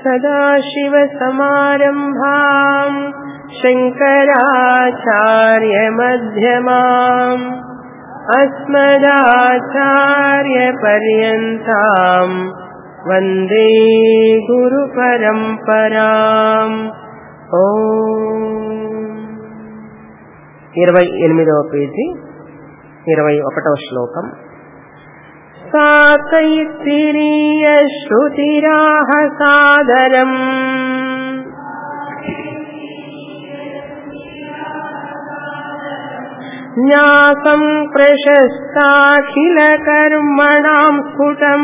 सदाशिवसमारम्भाम् शङ्कराचार्यमध्यमाम् अस्मदाचार्यपर्यन्ताम् वन्दे गुरुपरम्पराम् ఓ ఇరవై ఎనిమిదవ పేజీ ఇరవై ఒకటవ శ్లోకం సాతైత్తిరీయ శ్రుతిరాహ సాదరం న్యాసం ప్రశస్తాఖిల కర్మణాం స్ఫుటం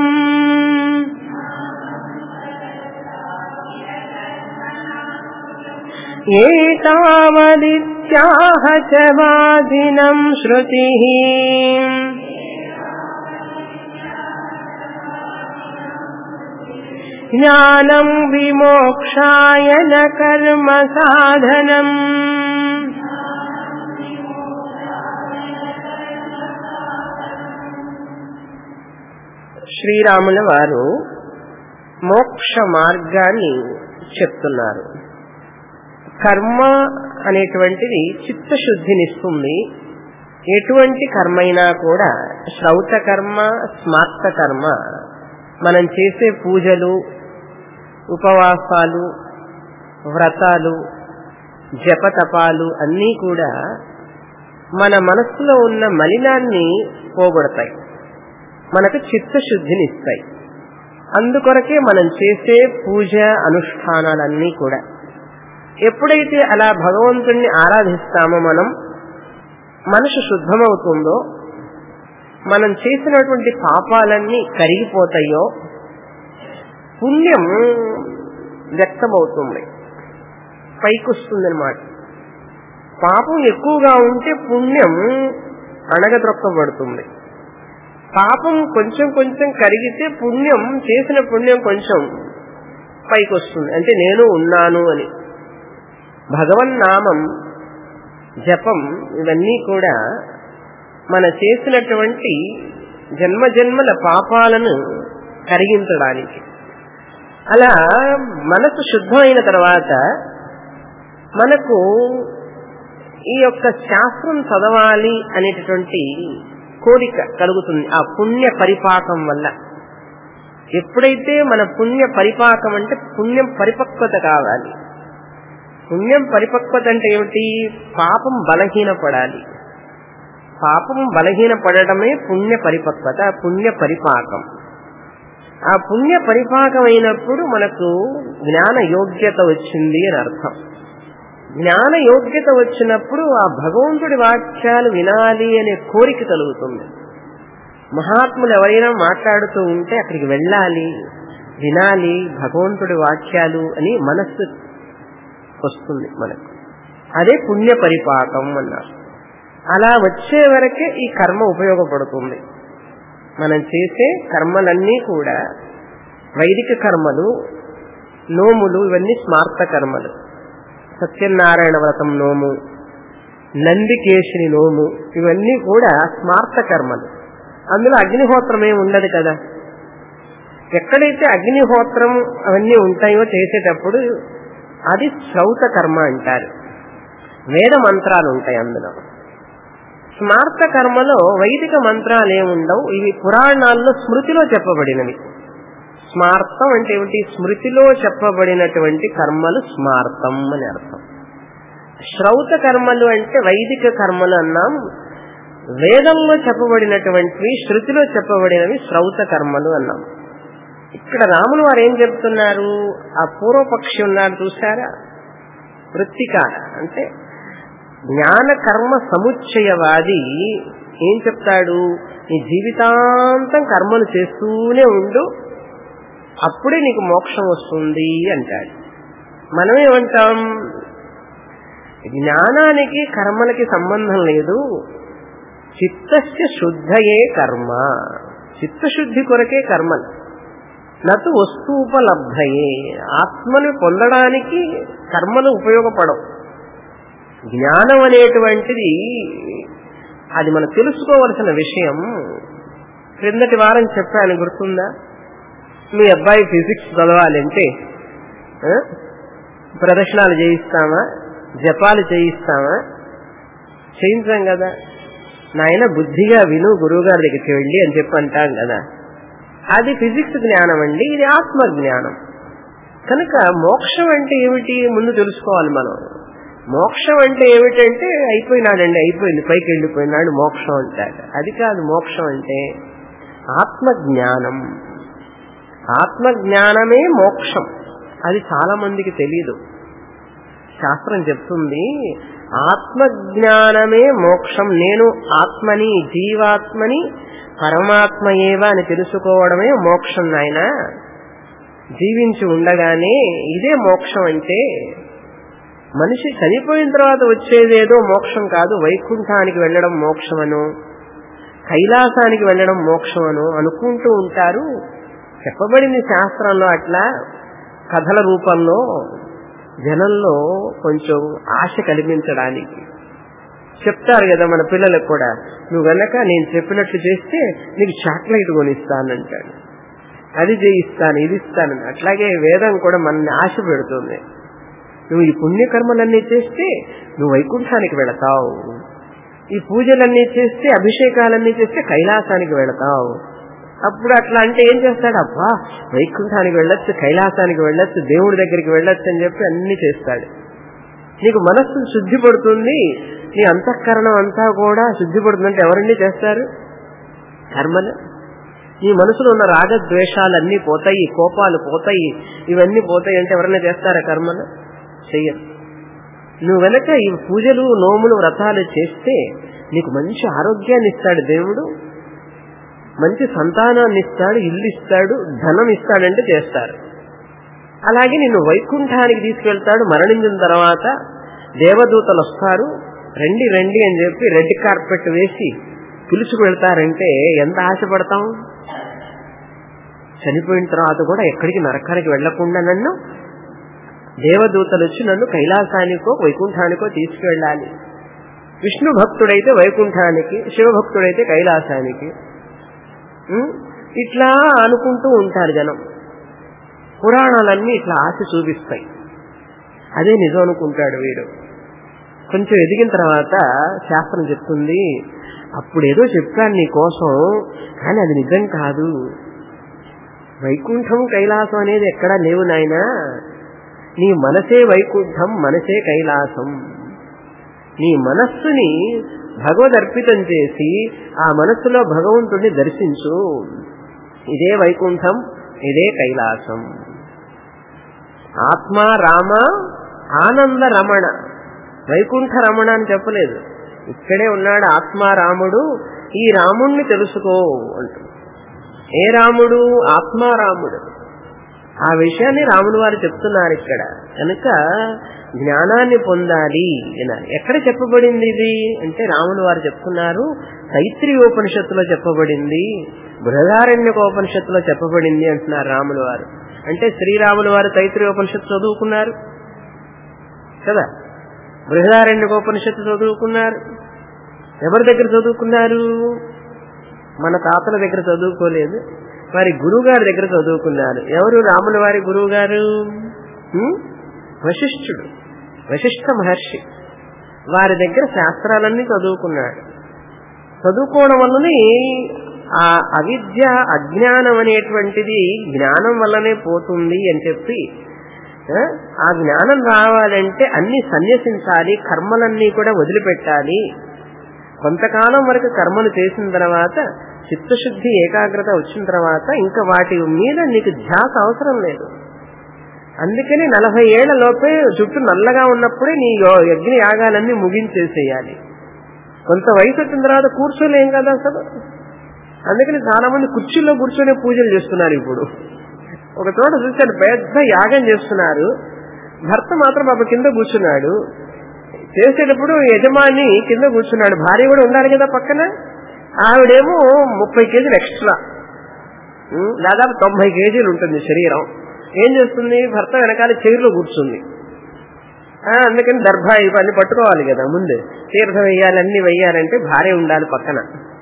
एतावदित्याह च वादिनम् श्रुतिः ज्ञानम् विमोक्षाय न कर्म साधनम् శ్రీరాముల వారు మోక్ష మార్గాన్ని చెప్తున్నారు కర్మ అనేటువంటిది చిత్తశుద్ధినిస్తుంది ఎటువంటి కర్మ అయినా కూడా శ్రౌత కర్మ స్మార్త కర్మ మనం చేసే పూజలు ఉపవాసాలు వ్రతాలు జపతపాలు అన్నీ కూడా మన మనస్సులో ఉన్న మలినాన్ని పోగొడతాయి మనకు చిత్తశుద్ధినిస్తాయి అందుకొరకే మనం చేసే పూజ అనుష్ఠానాలన్నీ కూడా ఎప్పుడైతే అలా భగవంతుణ్ణి ఆరాధిస్తామో మనం మనసు శుద్ధమవుతుందో మనం చేసినటువంటి పాపాలన్నీ కరిగిపోతాయో పుణ్యం వ్యక్తమవుతుంది పైకొస్తుందన్నమాట పాపం ఎక్కువగా ఉంటే పుణ్యం అణగద్రొక్కబడుతుంది పాపం కొంచెం కొంచెం కరిగితే పుణ్యం చేసిన పుణ్యం కొంచెం పైకొస్తుంది అంటే నేను ఉన్నాను అని భగవన్నామం జపం ఇవన్నీ కూడా మన చేసినటువంటి జన్మ జన్మల పాపాలను కరిగించడానికి అలా మనసు శుద్ధమైన తర్వాత మనకు ఈ యొక్క శాస్త్రం చదవాలి అనేటటువంటి కోరిక కలుగుతుంది ఆ పుణ్య పరిపాకం వల్ల ఎప్పుడైతే మన పుణ్య పరిపాకం అంటే పుణ్యం పరిపక్వత కావాలి పుణ్యం పరిపక్వత అంటే ఏమిటి పాపం బలహీనపడాలి పాపం బలహీనపడటమే పుణ్య పరిపక్వత పుణ్య పరిపాకం ఆ పుణ్య పరిపాకం అయినప్పుడు మనకు జ్ఞాన యోగ్యత వచ్చింది అని అర్థం జ్ఞాన యోగ్యత వచ్చినప్పుడు ఆ భగవంతుడి వాక్యాలు వినాలి అనే కోరిక కలుగుతుంది మహాత్ములు ఎవరైనా మాట్లాడుతూ ఉంటే అక్కడికి వెళ్ళాలి వినాలి భగవంతుడి వాక్యాలు అని మనస్సు వస్తుంది మనకు అదే పుణ్య పరిపాకం అన్నారు అలా వచ్చే వరకే ఈ కర్మ ఉపయోగపడుతుంది మనం చేసే కర్మలన్నీ కూడా వైదిక కర్మలు నోములు ఇవన్నీ స్మార్త కర్మలు సత్యనారాయణ వ్రతం నోము నందికేశిని నోము ఇవన్నీ కూడా స్మార్త కర్మలు అందులో అగ్నిహోత్రం ఏమి ఉండదు కదా ఎక్కడైతే అగ్నిహోత్రం అవన్నీ ఉంటాయో చేసేటప్పుడు అది శ్రౌత కర్మ అంటారు వేద మంత్రాలు ఉంటాయి అందులో స్మార్త కర్మలో వైదిక మంత్రాలు ఏముండవు ఇవి పురాణాల్లో స్మృతిలో చెప్పబడినవి స్మార్తం అంటే ఏమిటి స్మృతిలో చెప్పబడినటువంటి కర్మలు స్మార్తం అని అర్థం శ్రౌత కర్మలు అంటే వైదిక కర్మలు అన్నాం వేదంలో చెప్పబడినటువంటివి శృతిలో చెప్పబడినవి శ్రౌత కర్మలు అన్నాం ఇక్కడ రాములు వారు ఏం చెప్తున్నారు ఆ పూర్వపక్షి ఉన్నాడు చూసారా వృత్తికార అంటే జ్ఞాన కర్మ సముచ్చయవాది ఏం చెప్తాడు నీ జీవితాంతం కర్మలు చేస్తూనే ఉండు అప్పుడే నీకు మోక్షం వస్తుంది అంటాడు మనం ఏమంటాం జ్ఞానానికి కర్మలకి సంబంధం లేదు చిత్తస్య శుద్ధయే కర్మ చిత్తశుద్ధి కొరకే కర్మలు నటు వస్తుపలబ్ధయే ఆత్మను పొందడానికి కర్మలు ఉపయోగపడవు జ్ఞానం అనేటువంటిది అది మనం తెలుసుకోవలసిన విషయం క్రిందటి వారం చెప్పాను గుర్తుందా మీ అబ్బాయి ఫిజిక్స్ చదవాలంటే ఆ? ప్రదక్షిణాలు చేయిస్తామా జపాలు చేయిస్తామా చేయించాం కదా నాయన బుద్ధిగా విను గురువుగారి దగ్గరికి వెళ్ళి అని చెప్పి అంటాం కదా అది ఫిజిక్స్ జ్ఞానం అండి ఇది ఆత్మ జ్ఞానం కనుక మోక్షం అంటే ఏమిటి ముందు తెలుసుకోవాలి మనం మోక్షం అంటే ఏమిటంటే అయిపోయినాడండి అయిపోయింది పైకి వెళ్ళిపోయినాడు మోక్షం అంటాడు అది కాదు మోక్షం అంటే ఆత్మ జ్ఞానం ఆత్మ జ్ఞానమే మోక్షం అది చాలా మందికి తెలియదు శాస్త్రం చెప్తుంది ఆత్మ జ్ఞానమే మోక్షం నేను ఆత్మని జీవాత్మని పరమాత్మ ఏవ అని తెలుసుకోవడమే మోక్షం నాయన జీవించి ఉండగానే ఇదే మోక్షం అంటే మనిషి చనిపోయిన తర్వాత వచ్చేదేదో మోక్షం కాదు వైకుంఠానికి వెళ్ళడం మోక్షమను కైలాసానికి వెళ్ళడం మోక్షమను అనుకుంటూ ఉంటారు చెప్పబడింది శాస్త్రంలో అట్లా కథల రూపంలో జనంలో కొంచెం ఆశ కలిగించడానికి చెప్తారు కదా మన పిల్లలకు కూడా నువ్వు గనక నేను చెప్పినట్లు చేస్తే నీకు చాక్లెట్ కొనిస్తానంటాడు అది చేయిస్తాను ఇది ఇస్తాను అట్లాగే వేదం కూడా మనల్ని ఆశ పెడుతుంది నువ్వు ఈ పుణ్యకర్మలన్నీ చేస్తే నువ్వు వైకుంఠానికి వెళతావు ఈ పూజలన్నీ చేస్తే అభిషేకాలన్నీ చేస్తే కైలాసానికి వెళతావు అప్పుడు అట్లా అంటే ఏం చేస్తాడు అబ్బా వైకుంఠానికి వెళ్ళొచ్చు కైలాసానికి వెళ్ళొచ్చు దేవుడి దగ్గరికి వెళ్ళొచ్చు అని చెప్పి అన్ని చేస్తాడు నీకు మనస్సు శుద్ధి పడుతుంది నీ అంతఃకరణం అంతా కూడా శుద్ధి పడుతుందంటే ఎవరన్నీ చేస్తారు కర్మలు నీ మనసులో ఉన్న రాగద్వేషాలన్నీ పోతాయి కోపాలు పోతాయి ఇవన్నీ పోతాయి అంటే ఎవరైనా చేస్తారా కర్మలు చెయ్యరు నువ్వు వెనక ఈ పూజలు నోములు వ్రతాలు చేస్తే నీకు మంచి ఆరోగ్యాన్ని ఇస్తాడు దేవుడు మంచి సంతానాన్ని ఇస్తాడు ఇల్లు ఇస్తాడు ధనం ఇస్తాడంటే చేస్తారు అలాగే నిన్ను వైకుంఠానికి తీసుకెళ్తాడు మరణించిన తర్వాత దేవదూతలు వస్తారు రండి రండి అని చెప్పి రెడ్ కార్పెట్ వేసి పిలుచుకు వెళ్తారంటే ఎంత ఆశపడతాం చనిపోయిన తర్వాత కూడా ఎక్కడికి నరకానికి వెళ్లకుండా నన్ను దేవదూతలు వచ్చి నన్ను కైలాసానికో వైకుంఠానికో తీసుకువెళ్ళాలి విష్ణు భక్తుడైతే వైకుంఠానికి శివభక్తుడైతే కైలాసానికి ఉం? ఇట్లా అనుకుంటూ ఉంటారు జనం పురాణాలన్నీ ఇట్లా ఆశ చూపిస్తాయి అదే నిజం అనుకుంటాడు వీడు కొంచెం ఎదిగిన తర్వాత శాస్త్రం చెప్తుంది అప్పుడు ఏదో చెప్పాను నీ కోసం కానీ అది నిజం కాదు వైకుంఠం కైలాసం అనేది ఎక్కడా లేవు నాయనా నీ మనసే వైకుంఠం మనసే కైలాసం నీ మనస్సుని భగవదర్పితం చేసి ఆ మనస్సులో భగవంతుడిని దర్శించు ఇదే వైకుంఠం ఇదే కైలాసం ఆత్మ రామ ఆనంద రమణ వైకుంఠ రమణ అని చెప్పలేదు ఇక్కడే ఉన్నాడు ఆత్మారాముడు ఈ రాముణ్ణి తెలుసుకో అంటు ఏ రాముడు ఆత్మారాముడు ఆ విషయాన్ని రాముడు వారు చెప్తున్నారు ఇక్కడ కనుక జ్ఞానాన్ని పొందాలి అన్నారు ఎక్కడ చెప్పబడింది ఇది అంటే రాముడు వారు చెప్తున్నారు తైత్రీయోపనిషత్తులో చెప్పబడింది బృహదారణ్యకోపనిషత్తులో చెప్పబడింది అంటున్నారు రాములు వారు అంటే శ్రీరాములు వారు తైత్రీయోపనిషత్తు చదువుకున్నారు కదా బృహదారణ్యకోపనిషత్తు చదువుకున్నారు ఎవరి దగ్గర చదువుకున్నారు మన తాతల దగ్గర చదువుకోలేదు వారి గురువు గారి దగ్గర చదువుకున్నారు ఎవరు రాముల వారి గురువు గారు హ్మ్? వశిష్ఠుడు వశిష్ఠ మహర్షి వారి దగ్గర శాస్త్రాలన్నీ చదువుకున్నాడు చదువుకోవడం వల్లనే ఆ అవిద్య అజ్ఞానం అనేటువంటిది జ్ఞానం వల్లనే పోతుంది అని చెప్పి ఆ, ఆ జ్ఞానం రావాలంటే అన్ని సన్యసించాలి కర్మలన్నీ కూడా వదిలిపెట్టాలి కొంతకాలం వరకు కర్మలు చేసిన తర్వాత చిత్తశుద్ధి ఏకాగ్రత వచ్చిన తర్వాత ఇంకా వాటి మీద నీకు ధ్యాస అవసరం లేదు అందుకని నలభై ఏళ్ల లోపే జుట్టు నల్లగా ఉన్నప్పుడే నీ యో- యజ్ఞ యాగాలన్నీ ముగించేసేయాలి కొంత వయసు వచ్చిన తర్వాత కూర్చోలేం కదా అసలు అందుకని చాలా మంది కుర్చీలో కూర్చొని పూజలు చేస్తున్నారు ఇప్పుడు ఒక చోట చూశాడు పెద్ద యాగం చేస్తున్నారు భర్త మాత్రం పాప కింద కూర్చున్నాడు చేసేటప్పుడు యజమాని కింద కూర్చున్నాడు భార్య కూడా ఉండాలి కదా పక్కన ఆవిడేమో ముప్పై కేజీలు ఎక్స్ట్రా ఉం, దాదాపు తొంభై కేజీలు ఉంటుంది శరీరం ఏం చేస్తుంది భర్త వెనకాల చైర్లో కూర్చుంది ఆ, అందుకని దర్భ ఇవన్నీ పట్టుకోవాలి కదా ముందు తీర్థం వేయాలి అన్ని వేయాలంటే భార్య ఉండాలి పక్కన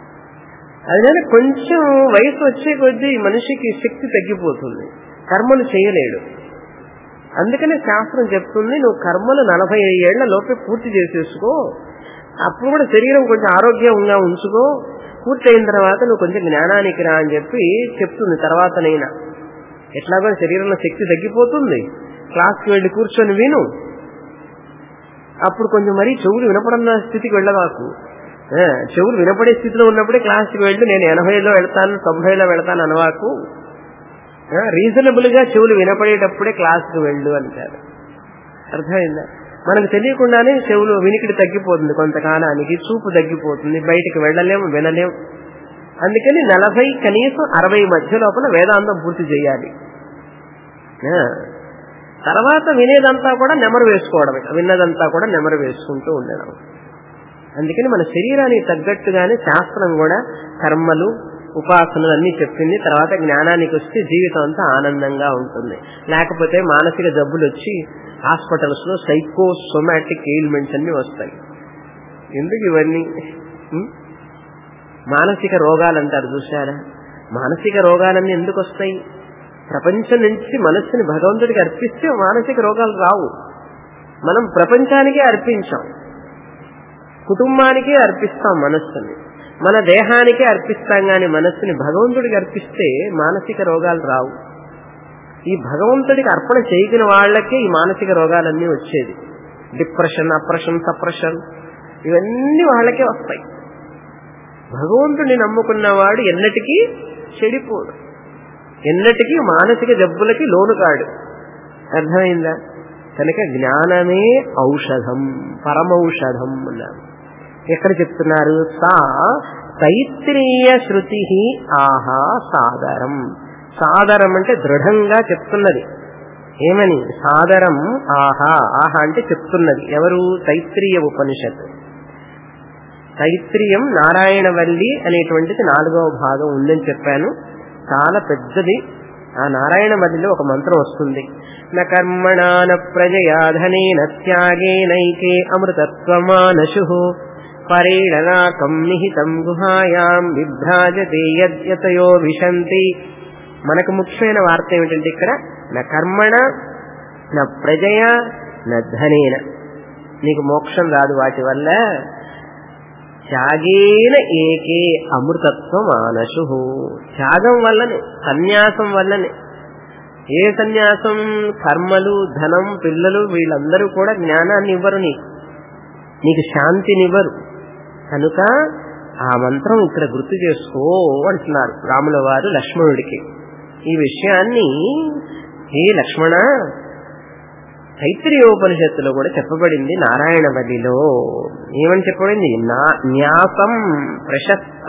అదే కొంచెం వయసు వచ్చే కొద్దీ మనిషికి శక్తి తగ్గిపోతుంది కర్మలు చేయలేడు అందుకనే శాస్త్రం చెప్తుంది నువ్వు కర్మలు నలభై ఏళ్ల లోపే పూర్తి చేసేసుకో అప్పుడు కూడా శరీరం కొంచెం ఆరోగ్యంగా ఉంచుకో పూర్తి అయిన తర్వాత నువ్వు కొంచెం జ్ఞానానికి రా అని చెప్పి చెప్తుంది తర్వాతనైనా ఎట్లాగో శరీరంలో శక్తి తగ్గిపోతుంది క్లాస్కి వెళ్ళి కూర్చొని విను అప్పుడు కొంచెం మరీ చెవులు వినపడన్న స్థితికి వెళ్ళవాకు ఆ, చెవులు వినపడే స్థితిలో ఉన్నప్పుడే క్లాస్కి వెళ్ళి నేను ఎనభైలో వెళ్తాను తొంభైలో వెళ్తాను అనవాకు రీజనబుల్ గా చెవులు వినపడేటప్పుడే క్లాస్కి వెళ్ళు అంటారు అర్థమైందా మనకు తెలియకుండానే చెవులు వినికిడి తగ్గిపోతుంది కొంతకాలానికి చూపు తగ్గిపోతుంది బయటికి వెళ్ళలేం వినలేం అందుకని నలభై కనీసం అరవై మధ్య లోపల వేదాంతం పూర్తి చేయాలి ఆ, తర్వాత వినేదంతా కూడా నెమరు వేసుకోవడమే విన్నదంతా కూడా నెమరు వేసుకుంటూ ఉండడం అందుకని మన శరీరానికి తగ్గట్టుగానే శాస్త్రం కూడా కర్మలు ఉపాసనలు అన్ని చెప్పింది తర్వాత జ్ఞానానికి వస్తే జీవితం అంతా ఆనందంగా ఉంటుంది లేకపోతే మానసిక జబ్బులు వచ్చి హాస్పిటల్స్ లో సైకోసోమాటిక్ ఎయిల్మెంట్స్ అన్ని వస్తాయి ఎందుకు ఇవన్నీ ఉం? మానసిక రోగాలు అంటారు చూసారా మానసిక రోగాలన్నీ ఎందుకు వస్తాయి ప్రపంచం నుంచి మనస్సుని భగవంతుడికి అర్పిస్తే మానసిక రోగాలు రావు మనం ప్రపంచానికే అర్పించాం కుటుంబానికే అర్పిస్తాం మనస్సుని మన దేహానికే అర్పిస్తాం గాని మనస్సుని భగవంతుడికి అర్పిస్తే మానసిక రోగాలు రావు ఈ భగవంతుడికి అర్పణ చేయగిన వాళ్ళకే ఈ మానసిక రోగాలన్నీ వచ్చేది డిప్రెషన్ అప్రెషన్ సప్రెషన్ ఇవన్నీ వాళ్ళకే వస్తాయి భగవంతుడిని నమ్ముకున్నవాడు ఎన్నటికీ చెడిపోడు ఎన్నటికీ మానసిక జబ్బులకి లోను కాడు అర్థమైందా కనుక జ్ఞానమే ఔషధం పరమౌషధం అన్నారు ఎక్కడ చెప్తున్నారు సా తైత్రీయ శృతి ఆహా సాదరం సాదరం అంటే దృఢంగా చెప్తున్నది ఏమని సాదరం ఆహా ఆహా అంటే చెప్తున్నది ఎవరు తైత్రీయ ఉపనిషత్ తైత్రీయం నారాయణవల్లి అనేటువంటిది నాలుగవ భాగం ఉందని చెప్పాను చాలా పెద్దది ఆ నారాయణవల్లిలో ఒక మంత్రం వస్తుంది న కర్మణాన ప్రజయాధనేన త్యాగేనైకే అమృతత్వమానశు పరేణనాకం నిహితం గుహాయాం విభ్రాజతే యద్యతయో విశంతి మనకు ముఖ్యమైన వార్త ఏమిటంటే ఇక్కడ నా కర్మణ నా ప్రజయ నా ధనేన నీకు మోక్షం రాదు వాటి వల్ల త్యాగేన ఏకే అమృతత్వం ఆనశు త్యాగం వల్లనే సన్యాసం వల్లనే ఏ సన్యాసం కర్మలు ధనం పిల్లలు వీళ్ళందరూ కూడా జ్ఞానాన్ని ఇవ్వరు నీకు నీకు శాంతినివ్వరు కనుక ఆ మంత్రం ఇక్కడ గుర్తు చేసుకో అంటున్నారు రాముల వారు లక్ష్మణుడికి ఈ విషయాన్ని ఏ లక్ష్మణ తైత్రీయోపనిషత్తులో కూడా చెప్పబడింది నారాయణవల్లిలో ఏమని చెప్పబడింది నా న్యాసం ప్రశస్త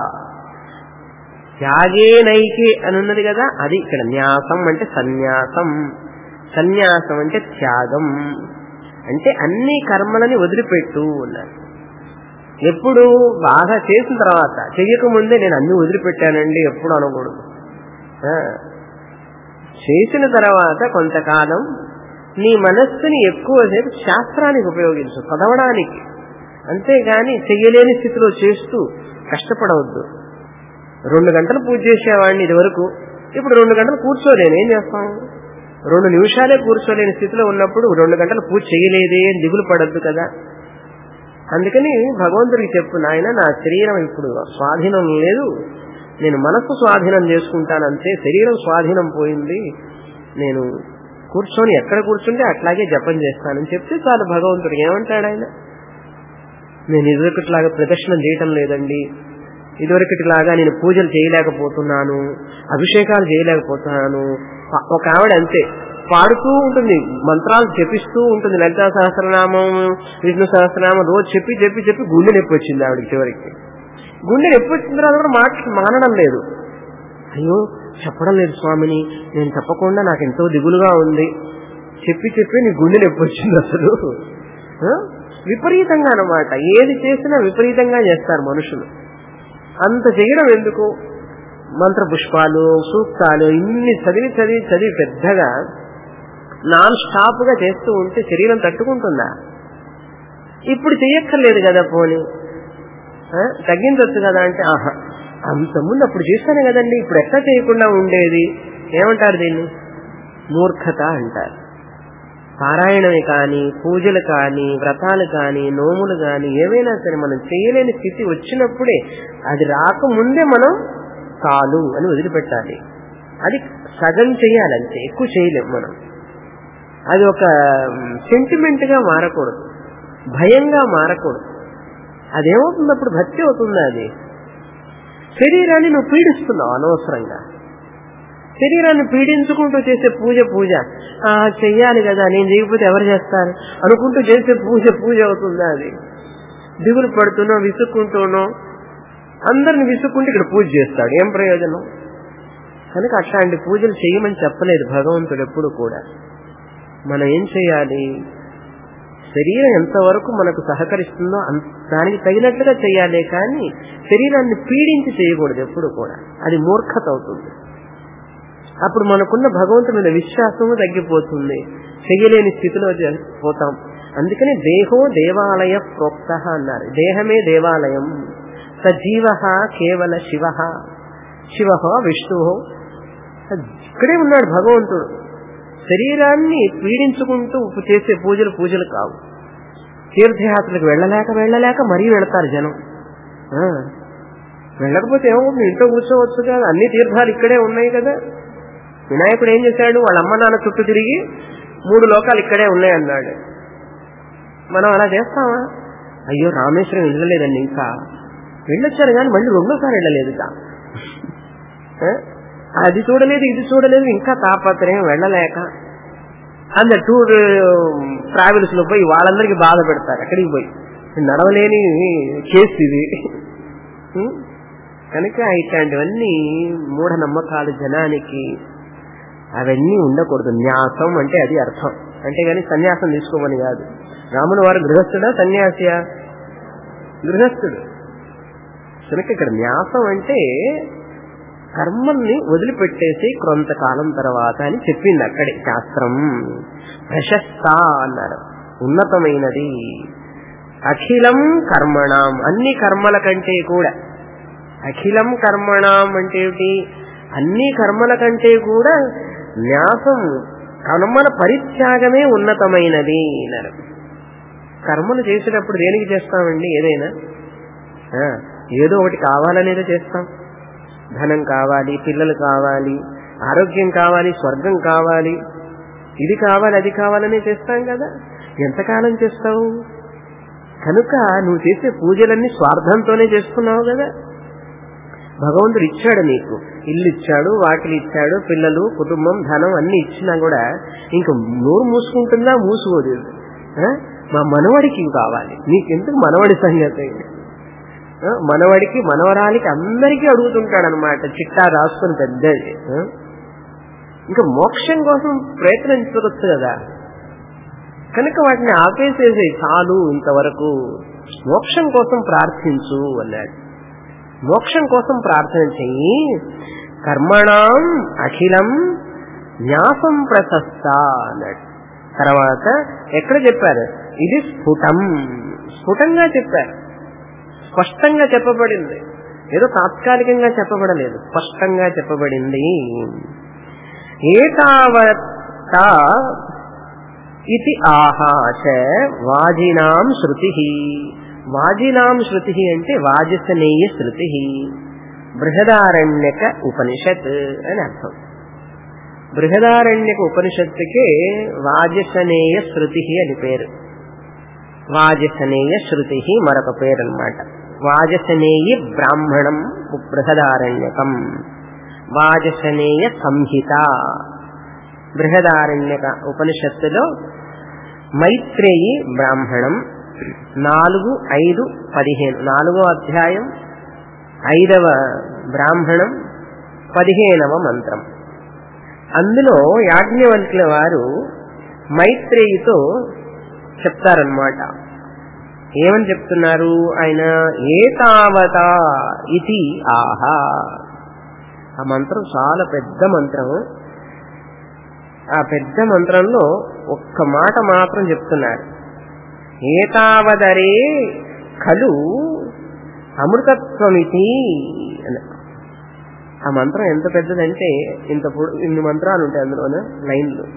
త్యాగేనైకే అని ఉన్నది కదా అది ఇక్కడ న్యాసం అంటే సన్యాసం సన్యాసం అంటే త్యాగం అంటే అన్ని కర్మలని వదిలిపెట్టు అన్నారు ఎప్పుడు బాగా చేసిన తర్వాత చెయ్యకముందే నేను అన్ని వదిలిపెట్టానండి ఎప్పుడు అనకూడదు ఆ, చేసిన తర్వాత కొంతకాలం నీ మనస్సుని ఎక్కువసేపు శాస్త్రానికి ఉపయోగించు చదవడానికి అంతేగాని చెయ్యలేని స్థితిలో చేస్తూ కష్టపడవద్దు రెండు గంటలు పూజ చేసేవాడిని ఇది వరకు ఇప్పుడు రెండు గంటలు కూర్చోలేను ఏం చేస్తాం రెండు నిమిషాలే కూర్చోలేని స్థితిలో ఉన్నప్పుడు రెండు గంటలు పూజ చేయలేదే అని దిగులు పడద్దు కదా అందుకని భగవంతుడికి చెప్పు నాయన నా శరీరం ఇప్పుడు స్వాధీనం లేదు నేను మనస్సు స్వాధీనం చేసుకుంటానంతే శరీరం స్వాధీనం పోయింది నేను కూర్చొని ఎక్కడ కూర్చుంటే అట్లాగే జపం చేస్తానని చెప్తే చాలు భగవంతుడు ఏమంటాడు ఆయన నేను ఇదివరకట్లాగా ప్రదర్శనం చేయటం లేదండి ఇదివరకటిలాగా నేను పూజలు చేయలేకపోతున్నాను అభిషేకాలు చేయలేకపోతున్నాను ఒక ఆవిడ అంతే పాడుతూ ఉంటుంది మంత్రాలు చెప్పిస్తూ ఉంటుంది లలితా సహస్రనామం విష్ణు సహస్రనామం రోజు చెప్పి చెప్పి చెప్పి గుండె నొప్పి వచ్చింది ఆవిడకి చివరికి గుండె నొప్పి వచ్చిన తర్వాత కూడా మాట మానడం లేదు అయ్యో చెప్పడం లేదు స్వామిని నేను తప్పకుండా నాకు ఎంతో దిగులుగా ఉంది చెప్పి చెప్పి నీ గుండె నొప్పి వచ్చింది అసలు ఆ? విపరీతంగా అనమాట ఏది చేసినా విపరీతంగా చేస్తారు మనుషులు అంత చేయడం ఎందుకు మంత్ర పుష్పాలు సూక్తాలు ఇన్ని చదివి చదివి చదివి పెద్దగా నాన్ స్టాప్ గా చేస్తూ ఉంటే శరీరం తట్టుకుంటుందా ఇప్పుడు చెయ్యక్కర్లేదు కదా పోని ఆ? తగ్గించవచ్చు కదా అంటే ఆహా అంతకుముందు అప్పుడు చేస్తానే కదండి ఇప్పుడు ఎట్లా చేయకుండా ఉండేది ఏమంటారు దీన్ని మూర్ఖత అంటారు పారాయణమే కానీ పూజలు కానీ వ్రతాలు కానీ నోములు కానీ ఏవైనా సరే మనం చేయలేని స్థితి వచ్చినప్పుడే అది రాకముందే మనం చాలు అని వదిలిపెట్టాలి అది సగం చేయాలంతే ఎక్కువ చేయలేం మనం అది ఒక సెంటిమెంట్ గా మారకూడదు భయంగా మారకూడదు అదేమవుతుంది అప్పుడు భక్తి అవుతుంది అది శరీరాన్ని నువ్వు పీడిస్తున్నావు అనవసరంగా శరీరాన్ని పీడించుకుంటూ చేసే పూజ పూజ ఆ చెయ్యాలి కదా నేను చేయకపోతే ఎవరు చేస్తారు అనుకుంటూ చేసే పూజ పూజ అవుతుందా అది దిగులు పడుతున్నో విసుక్కుంటూనో అందరిని విసుక్కుంటూ ఇక్కడ పూజ చేస్తాడు ఏం ప్రయోజనం కనుక అట్లాంటి పూజలు చేయమని చెప్పలేదు భగవంతుడు ఎప్పుడు కూడా మనం ఏం చేయాలి శరీరం ఎంతవరకు మనకు సహకరిస్తుందో అంత దానికి తగినట్లుగా చేయాలి కానీ శరీరాన్ని పీడించి చేయకూడదు ఎప్పుడు కూడా అది మూర్ఖత అవుతుంది అప్పుడు మనకున్న భగవంతు మీద విశ్వాసము తగ్గిపోతుంది చెయ్యలేని స్థితిలో పోతాం అందుకని దేహో దేవాలయ ప్రోక్త అన్నారు దేహమే దేవాలయం సజీవ కేవల శివ శివ విష్ణు ఇక్కడే ఉన్నాడు భగవంతుడు శరీరాన్ని పీడించుకుంటూ చేసే పూజలు పూజలు కావు తీర్థయాత్రలకు వెళ్ళలేక వెళ్ళలేక మరీ వెళతారు జనం వెళ్ళకపోతే ఏమవుతుంది ఇంట్లో కూర్చోవచ్చు కదా అన్ని తీర్థాలు ఇక్కడే ఉన్నాయి కదా వినాయకుడు ఏం చేశాడు వాళ్ళ అమ్మ నాన్న చుట్టూ తిరిగి మూడు లోకాలు ఇక్కడే ఉన్నాయి అన్నాడు మనం అలా చేస్తామా అయ్యో రామేశ్వరం వెళ్ళలేదండి ఇంకా వెళ్ళొచ్చారు కానీ మళ్ళీ రెండోసారి వెళ్ళలేదుగా అది చూడలేదు ఇది చూడలేదు ఇంకా తాపత్రయం వెళ్ళలేక అంద టూర్ ట్రావెల్స్ లో పోయి వాళ్ళందరికీ బాధ పెడతారు అక్కడికి పోయి నడవలేని కేసు ఇది కనుక ఇట్లాంటివన్నీ మూఢనమ్మకాలు జనానికి అవన్నీ ఉండకూడదు న్యాసం అంటే అది అర్థం అంటే కానీ సన్యాసం తీసుకోమని కాదు రాముని వారు గృహస్థుడా సన్యాసియా గృహస్థుడు కనుక ఇక్కడ న్యాసం అంటే కర్మల్ని వదిలిపెట్టేసి కొంతకాలం తర్వాత అని చెప్పింది అక్కడే శాస్త్రం ప్రశస్త అన్నారు ఉన్నతమైనది అఖిలం కర్మణం అన్ని కర్మల కంటే కూడా అఖిలం కర్మణం అంటే ఏమిటి అన్ని కర్మల కంటే కూడా న్యాసం కర్మల పరిత్యాగమే ఉన్నతమైనది అన్నారు కర్మలు చేసేటప్పుడు దేనికి చేస్తామండి ఏదైనా ఏదో ఒకటి కావాలనేదో చేస్తాం ధనం కావాలి పిల్లలు కావాలి ఆరోగ్యం కావాలి స్వర్గం కావాలి ఇది కావాలి అది కావాలనే చేస్తాం కదా ఎంతకాలం చేస్తావు కనుక నువ్వు చేసే పూజలన్నీ స్వార్థంతోనే చేస్తున్నావు కదా భగవంతుడు ఇచ్చాడు నీకు ఇల్లు ఇచ్చాడు వాకిలు ఇచ్చాడు పిల్లలు కుటుంబం ధనం అన్ని ఇచ్చినా కూడా ఇంక నోరు మూసుకుంటుందా మూసుకోదు మా మనవడికి కావాలి నీకెందుకు మనవడి సంగతి మనవడికి మనవరాలికి అందరికీ అడుగుతుంటాడు అనమాట చిట్టా రాసుకుని పెద్దది ఇంకా మోక్షం కోసం ప్రయత్నించవచ్చు కదా కనుక వాటిని ఆపేసేసే చాలు ఇంతవరకు మోక్షం కోసం ప్రార్థించు అన్నాడు మోక్షం కోసం ప్రార్థన చెయ్యి కర్మణం అఖిలం న్యాసం ప్రశస్త అన్నాడు తర్వాత ఎక్కడ చెప్పారు ఇది స్ఫుటం స్ఫుటంగా చెప్పారు స్పష్టంగా చెప్పబడింది ఏదో తాత్కాలికంగా చెప్పబడలేదు స్పష్టంగా చెప్పబడింది ఏతావత ఇది ఆహాచ వాజినాం శృతి వాజినాం శృతి అంటే వాజసనేయ శృతి బృహదారణ్యక ఉపనిషత్ అని అర్థం బృహదారణ్యక ఉపనిషత్తుకే వాజసనేయ శృతి అని పేరు వాజసనేయ శృతి మరొక పేరు అనమాట వాజసనేయ బ్రాహ్మణం బృహదారణ్యకం వాజసనేయ సంహిత బృహదారణ్యక ఉపనిషత్తులో మైత్రేయి బ్రాహ్మణం నాలుగు ఐదు పదిహేను నాలుగో అధ్యాయం ఐదవ బ్రాహ్మణం పదిహేనవ మంత్రం అందులో యాజ్ఞవల్కుల వారు మైత్రేయితో చెప్తారనమాట ఏమని చెప్తున్నారు ఆయన ఏతావత ఇది ఆహా ఆ మంత్రం చాలా పెద్ద మంత్రం ఆ పెద్ద మంత్రంలో ఒక్క మాట మాత్రం చెప్తున్నారు ఏతావదరే ఖలు అమృతత్వమితి అని ఆ మంత్రం ఎంత పెద్దదంటే ఇంత పొడు ఇన్ని మంత్రాలు ఉంటాయి అందులోన లైన్లు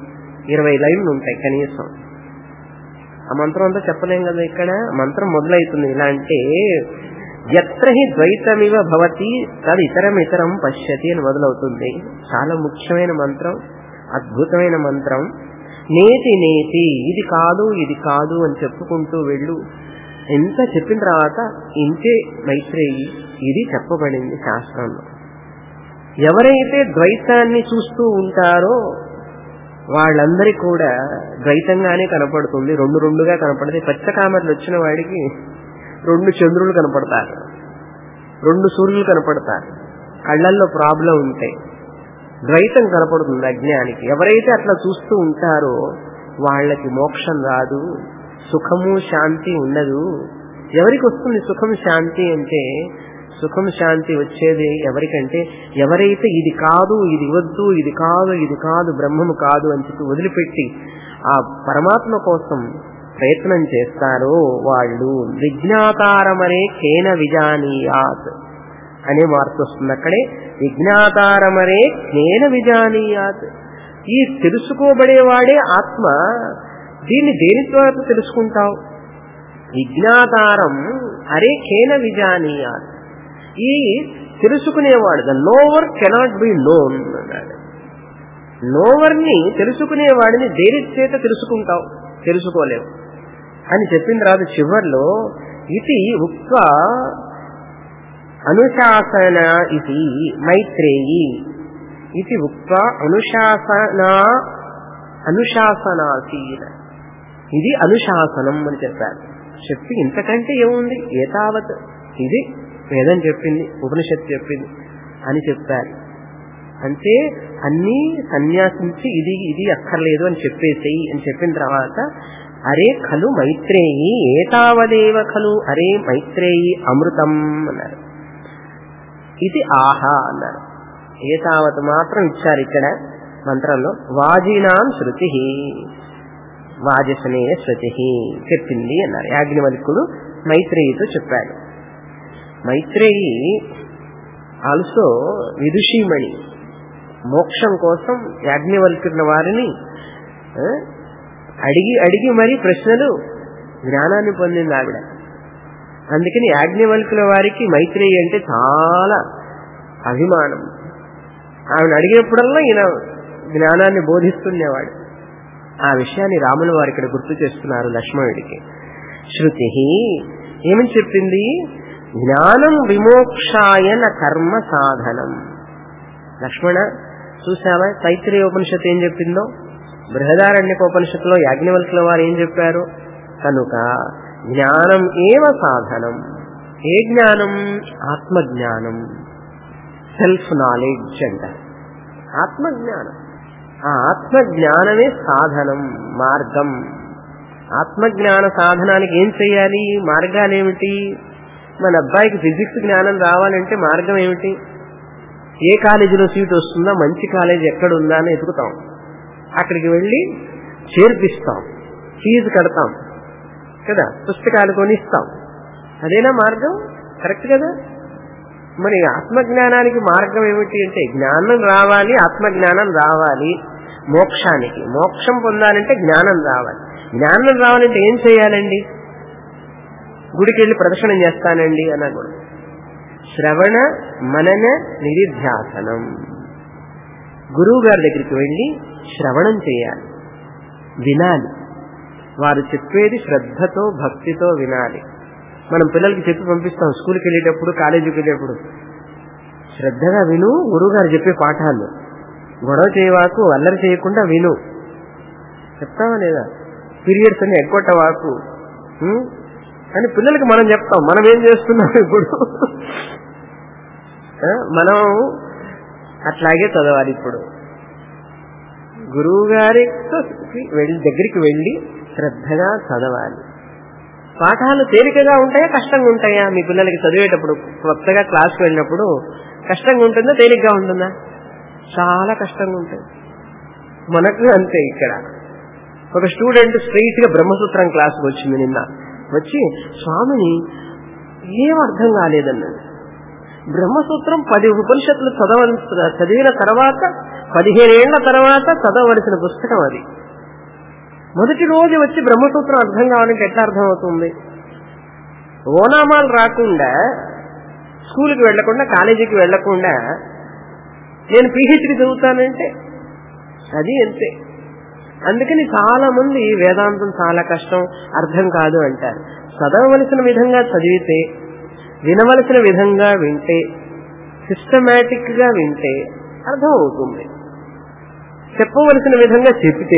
ఇరవై లైన్లు ఉంటాయి కనీసం ఆ మంత్రం అంతా చెప్పలేం కదా ఇక్కడ మంత్రం మొదలవుతుంది ఇలా అంటే ఎత్ర హి ద్వైతమివ భవతి తది ఇతరం ఇతరం పశ్యతి అని మొదలవుతుంది చాలా ముఖ్యమైన మంత్రం అద్భుతమైన మంత్రం నేతి నేతి ఇది కాదు ఇది కాదు అని చెప్పుకుంటూ వెళ్ళు ఎంత చెప్పిన తర్వాత ఇంతే మైత్రేయి ఇది చెప్పబడింది శాస్త్రంలో ఎవరైతే ద్వైతాన్ని చూస్తూ ఉంటారో వాళ్ళందరికీ కూడా ద్వైతంగానే కనపడుతుంది రెండు రెండుగా కనపడతాయి పచ్చకామర్లు వచ్చిన వాడికి రెండు చంద్రులు కనపడతారు రెండు సూర్యులు కనపడతారు కళ్ళల్లో ప్రాబ్లం ఉంటాయి ద్వైతం కనపడుతుంది అజ్ఞానికి ఎవరైతే అట్లా చూస్తూ ఉంటారో వాళ్ళకి మోక్షం రాదు సుఖము శాంతి ఉండదు ఎవరికి వస్తుంది సుఖం శాంతి అంటే సుఖం శాంతి వచ్చేది ఎవరికంటే ఎవరైతే ఇది కాదు ఇది వద్దు ఇది కాదు ఇది కాదు బ్రహ్మము కాదు అని చెప్పి వదిలిపెట్టి ఆ పరమాత్మ కోసం ప్రయత్నం చేస్తారో వాళ్ళు విజ్ఞాతారమనే కేన విజానీయాత్ అనే మార్పు వస్తుంది అక్కడే విజ్ఞాతారమరే కేన విజానీయాత్ ఈ తెలుసుకోబడేవాడే ఆత్మ దీన్ని దేని ద్వారా తెలుసుకుంటావు విజ్ఞాతారం అరే కేన విజానీయాత్ ఈ తెలుసుకునేవాడు the knower cannot be known అన్నాడు నోవర్ ని తెలుసుకునేవాడిని దేని చేత తెలుసుకుంటావు తెలుసుకోలేవు అని చెప్పిన తర్వాత చివర్లో ఇది ఉక్త అనుశాసన ఇది మైత్రేయి ఇది ఉక్త అనుశాసన అనుశాసనాసీన ఇది అనుశాసనం అని చెప్పారు చెప్పి ఇంతకంటే ఏముంది ఏతావత్ ఇది వేదం చెప్పింది ఉపనిషత్తు చెప్పింది అని చెప్పారు అంటే అన్నీ సన్యాసించి ఇది ఇది అక్కర్లేదు అని చెప్పేసేయి అని చెప్పిన తర్వాత అరే ఖలు మైత్రేయి ఏతావదేవ ఖలు అరే మైత్రేయి అమృతం అన్నారు ఇది ఆహా అన్నారు ఏతావత్ మాత్రం ఇచ్చారు ఇక్కడ మంత్రంలో వాజీనాం శృతి వాజసనే శృతి చెప్పింది అన్నారు యాజ్ఞవల్కుడు మైత్రేయితో చెప్పాడు మైత్రేయి ఆల్సో విదుషీమణి మోక్షం కోసం యాజ్ఞవల్కున్న వారిని అడిగి అడిగి మరీ ప్రశ్నలు జ్ఞానాన్ని పొందింది ఆవిడ అందుకని యాజ్ఞవల్కుల వారికి మైత్రేయి అంటే చాలా అభిమానం ఆవిడ అడిగేప్పుడల్లా ఈయన జ్ఞానాన్ని బోధిస్తుండేవాడు ఆ విషయాన్ని రాముల వారు ఇక్కడ గుర్తు చేస్తున్నారు లక్ష్మణుడికి శృతి ఏమని చెప్పింది జ్ఞానం విమోక్షాయన కర్మ సాధనం లక్ష్మణ చూసావా తైత్రీయ ఉపనిషత్తు ఏం చెప్పిందో బృహదారణ్యకోపనిషత్తులో యాజ్ఞవల్కుల వారు ఏం చెప్పారు కనుక జ్ఞానం ఏవ సాధనం ఏ జ్ఞానం ఆత్మజ్ఞానం సెల్ఫ్ నాలెడ్జ్ అంట ఆత్మజ్ఞానం ఆ ఆత్మజ్ఞానమే సాధనం మార్గం ఆత్మజ్ఞాన సాధనానికి ఏం చేయాలి మార్గాలు ఏమిటి మన అబ్బాయికి ఫిజిక్స్ జ్ఞానం రావాలంటే మార్గం ఏమిటి ఏ కాలేజీలో సీట్ వస్తుందా మంచి కాలేజీ ఎక్కడుందా అని ఎతుకుతాం అక్కడికి వెళ్ళి చేర్పిస్తాం ఫీజు కడతాం కదా పుస్తకాలు కొనిస్తాం అదేనా మార్గం కరెక్ట్ కదా మరి ఆత్మజ్ఞానానికి మార్గం ఏమిటి అంటే జ్ఞానం రావాలి ఆత్మజ్ఞానం రావాలి మోక్షానికి మోక్షం పొందాలంటే జ్ఞానం రావాలి జ్ఞానం రావాలంటే ఏం చేయాలండి గుడికి వెళ్ళి ప్రదర్శనం చేస్తానండి అనకూడదు శ్రవణ మనన నిధిధ్యాసనం గురువు గారి దగ్గరికి వెళ్ళి శ్రవణం చేయాలి వినాలి వారు చెప్పేది శ్రద్ధతో భక్తితో వినాలి మనం పిల్లలకి చెప్పి పంపిస్తాం స్కూల్కి వెళ్ళేటప్పుడు కాలేజీకి వెళ్ళేటప్పుడు శ్రద్ధగా విను గురువుగారు చెప్పే పాఠాలు గొడవ చేయవాకు అల్లరి చేయకుండా విను చెప్తావా లేదా పీరియడ్స్ అని ఎగ్గొట్టవాకు ఉం? అని పిల్లలకి మనం చెప్తాం మనం ఏం చేస్తున్నాం ఇప్పుడు ఆ, మనం అట్లాగే చదవాలి ఇప్పుడు గురువు గారి వెళ్ళి దగ్గరికి వెళ్ళి శ్రద్ధగా చదవాలి పాఠాలు తేలికగా ఉంటాయా కష్టంగా ఉంటాయా మీ పిల్లలకి చదివేటప్పుడు కొత్తగా క్లాస్కి వెళ్ళినప్పుడు కష్టంగా ఉంటుందా తేలిగ్గా ఉంటుందా చాలా కష్టంగా ఉంటుంది మనకు అంతే ఇక్కడ ఒక స్టూడెంట్ స్ట్రైట్ గా బ్రహ్మసూత్రం క్లాస్కి వచ్చింది నిన్న వచ్చి స్వామిని ఏం అర్థం కాలేదన్నది బ్రహ్మసూత్రం పది ఉపనిషత్తులు చదవ చదివిన తర్వాత పదిహేనేళ్ల తర్వాత చదవవలసిన పుస్తకం అది మొదటి రోజు వచ్చి బ్రహ్మసూత్రం అర్థం కావాలంటే ఎట్లా అర్థం అవుతుంది ఓనామాలు రాకుండా స్కూల్కి వెళ్లకుండా కాలేజీకి వెళ్లకుండా నేను పిహెచ్డి చదువుతానంటే అది అంతే అందుకని చాలా మంది వేదాంతం చాలా కష్టం అర్థం కాదు అంటారు చదవవలసిన విధంగా చదివితే వినవలసిన విధంగా వింటే సిస్టమేటిక్ గా వింటే అర్థం అవుతుంది చెప్పవలసిన విధంగా చెప్తే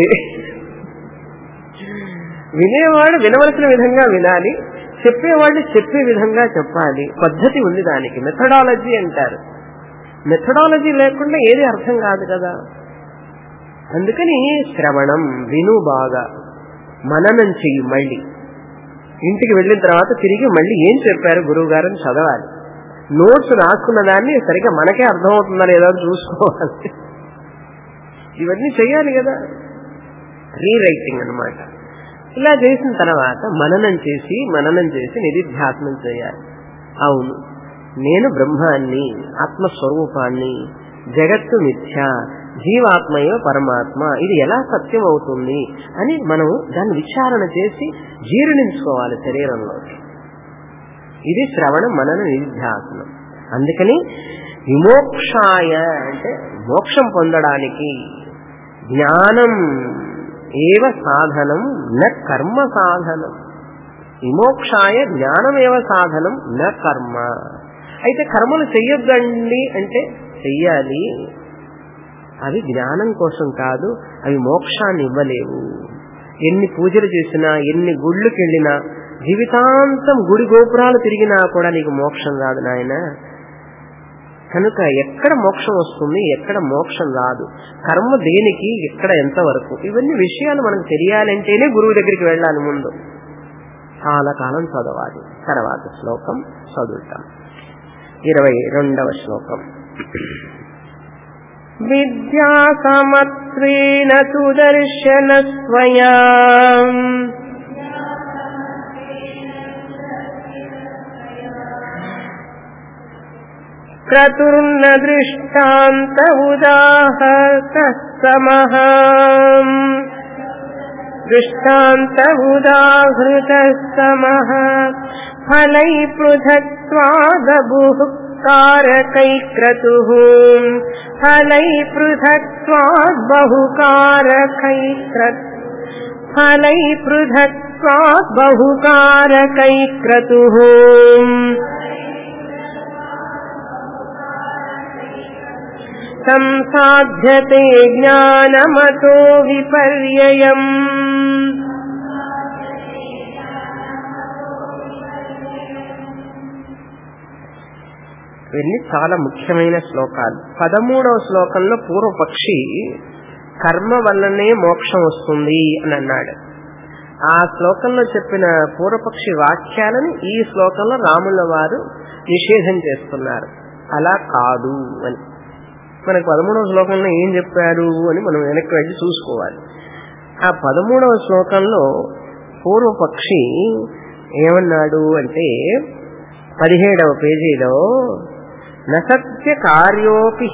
వినేవాడు వినవలసిన విధంగా వినాలి చెప్పేవాళ్ళు చెప్పే విధంగా చెప్పాలి పద్ధతి ఉంది దానికి మెథడాలజీ అంటారు మెథడాలజీ లేకుండా ఏది అర్థం కాదు కదా అందుకని శ్రవణం విను బాగా మననం చెయ్యి మళ్ళీ ఇంటికి వెళ్ళిన తర్వాత తిరిగి మళ్ళీ ఏం చెప్పారు గురువు గారని చదవాలి నోట్స్ రాసుకున్న దాన్ని సరిగ్గా మనకే అర్థమవుతుందా లేదా అని చూసుకోవాలి ఇవన్నీ చెయ్యాలి కదా రీరైటింగ్ అనమాట ఇలా చేసిన తర్వాత మననం చేసి మననం చేసి నిధిధ్యాసనం చేయాలి అవును నేను బ్రహ్మాన్ని ఆత్మస్వరూపాన్ని జగత్తు మిథ్య జీవాత్మయో పరమాత్మ ఇది ఎలా సత్యం అవుతుంది అని మనం దాన్ని విచారణ చేసి జీర్ణించుకోవాలి శరీరంలో ఇది శ్రవణ మనన నిధ్యాసనం అందుకని విమోక్షాయ అంటే మోక్షం పొందడానికి జ్ఞానం ఏవ సాధనం న కర్మ సాధనం విమోక్షాయ జ్ఞానమేవ సాధనం న కర్మ అయితే కర్మలు చెయ్యొద్దండి అంటే చెయ్యాలి అవి జ్ఞానం కోసం కాదు అవి మోక్షాన్ని ఇవ్వలేవు ఎన్ని పూజలు చేసినా ఎన్ని గుళ్ళకి వెళ్ళినా జీవితాంతం గుడి గోపురాలు తిరిగినా కూడా నీకు మోక్షం రాదు నాయన కనుక ఎక్కడ మోక్షం వస్తుంది ఎక్కడ మోక్షం రాదు కర్మ దేనికి ఎక్కడ ఎంతవరకు ఇవన్నీ విషయాలు మనకు తెలియాలంటేనే గురువు దగ్గరికి వెళ్ళాలి ముందు చాలా కాలం చదవాలి తర్వాత శ్లోకం చదువుతాం ఇరవై రెండవ శ్లోకం విద్యాసమత్వేన సుదర్శన స్వయా క్రతుర్న దృష్టాంత ఉదాహత సమః దృష్టాంత ఉదాహృత సమః ఫలై పృథక్వాదబుః कारकैक्रतुः फलै पृथक्त्वात् बहुकारकैक्रत् फलै पृथक्त्वात् बहुकारकैक्रतुः संसाध्यते ज्ञानमतो विपर्ययम् ఇవన్నీ చాలా ముఖ్యమైన శ్లోకాలు పదమూడవ శ్లోకంలో పూర్వపక్షి కర్మ వల్లనే మోక్షం వస్తుంది అని అన్నాడు ఆ శ్లోకంలో చెప్పిన పూర్వపక్షి వాక్యాలను ఈ శ్లోకంలో రాముల వారు నిషేధం చేస్తున్నారు అలా కాదు అని మనకు పదమూడవ శ్లోకంలో ఏం చెప్పారు అని మనం వెనక్కి వెళ్ళి చూసుకోవాలి ఆ పదమూడవ శ్లోకంలో పూర్వపక్షి ఏమన్నాడు అంటే పదిహేడవ పేజీలో నసత్య కార్యోపి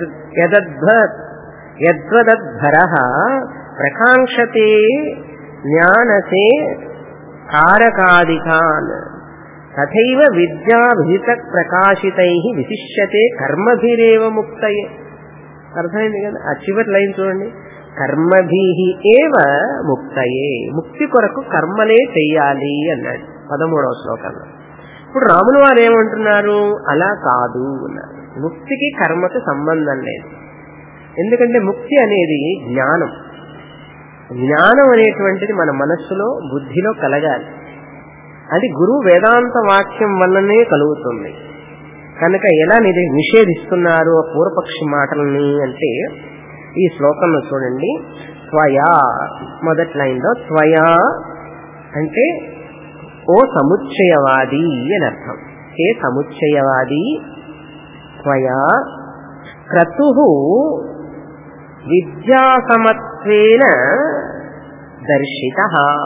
యద్వదద్ధర ప్రకాంక్షతే జ్ఞానసే కారకాదికాన్ తథైవ విద్యాభిహిత ప్రకాశితై విశిష్యతే కర్మభిరేవ ముక్తయే అర్థమైంది కదా ఆ చివరి లైన్ చూడండి కర్మభీ ఏవ ముక్తయే ముక్తి కొరకు కర్మలే చెయ్యాలి అన్నాడు పదమూడవ శ్లోకంలో ఇప్పుడు రాములు వారు ఏమంటున్నారు అలా కాదు అన్నారు ముక్తికి కర్మకు సంబంధం లేదు ఎందుకంటే ముక్తి అనేది జ్ఞానం జ్ఞానం అనేటువంటిది మన మనస్సులో బుద్ధిలో కలగాలి అది గురువు వేదాంత వాక్యం వల్లనే కలుగుతుంది కనుక ఎలా నిది నిషేధిస్తున్నారు ఆ పూర్వపక్షి మాటలని అంటే ఈ శ్లోకంలో చూడండి త్వయా మొదటి లైన్లో త్వయా అంటే ఓ సముచ్చయవాది అని అర్థం ఏ సముచ్చయవాది త్వయా క్రతు విద్యాసమత్వేన దర్శిత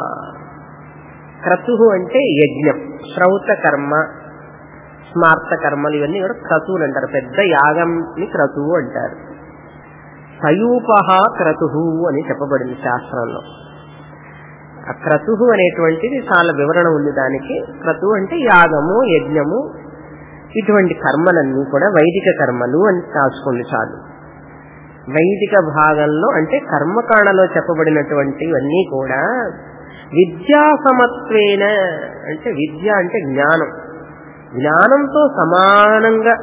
క్రతు అంటే యజ్ఞం శ్రౌత కర్మ స్మార్త కర్మలు ఇవన్నీ కూడా క్రతువులు అంటారు పెద్ద యాగంని క్రతువు అంటారు సయూప క్రతు అని చెప్పబడింది శాస్త్రంలో ఆ క్రతు అనేటువంటిది చాలా వివరణ ఉంది దానికి క్రతు అంటే యాగము యజ్ఞము ఇటువంటి కర్మలన్నీ కూడా వైదిక కర్మలు అని రాసుకోండి చాలు వైదిక భాగంలో అంటే కర్మకాండలో చెప్పబడినటువంటివన్నీ కూడా విద్యా సమత్వేన అంటే విద్య అంటే జ్ఞానం జ్ఞానంతో సమానంగా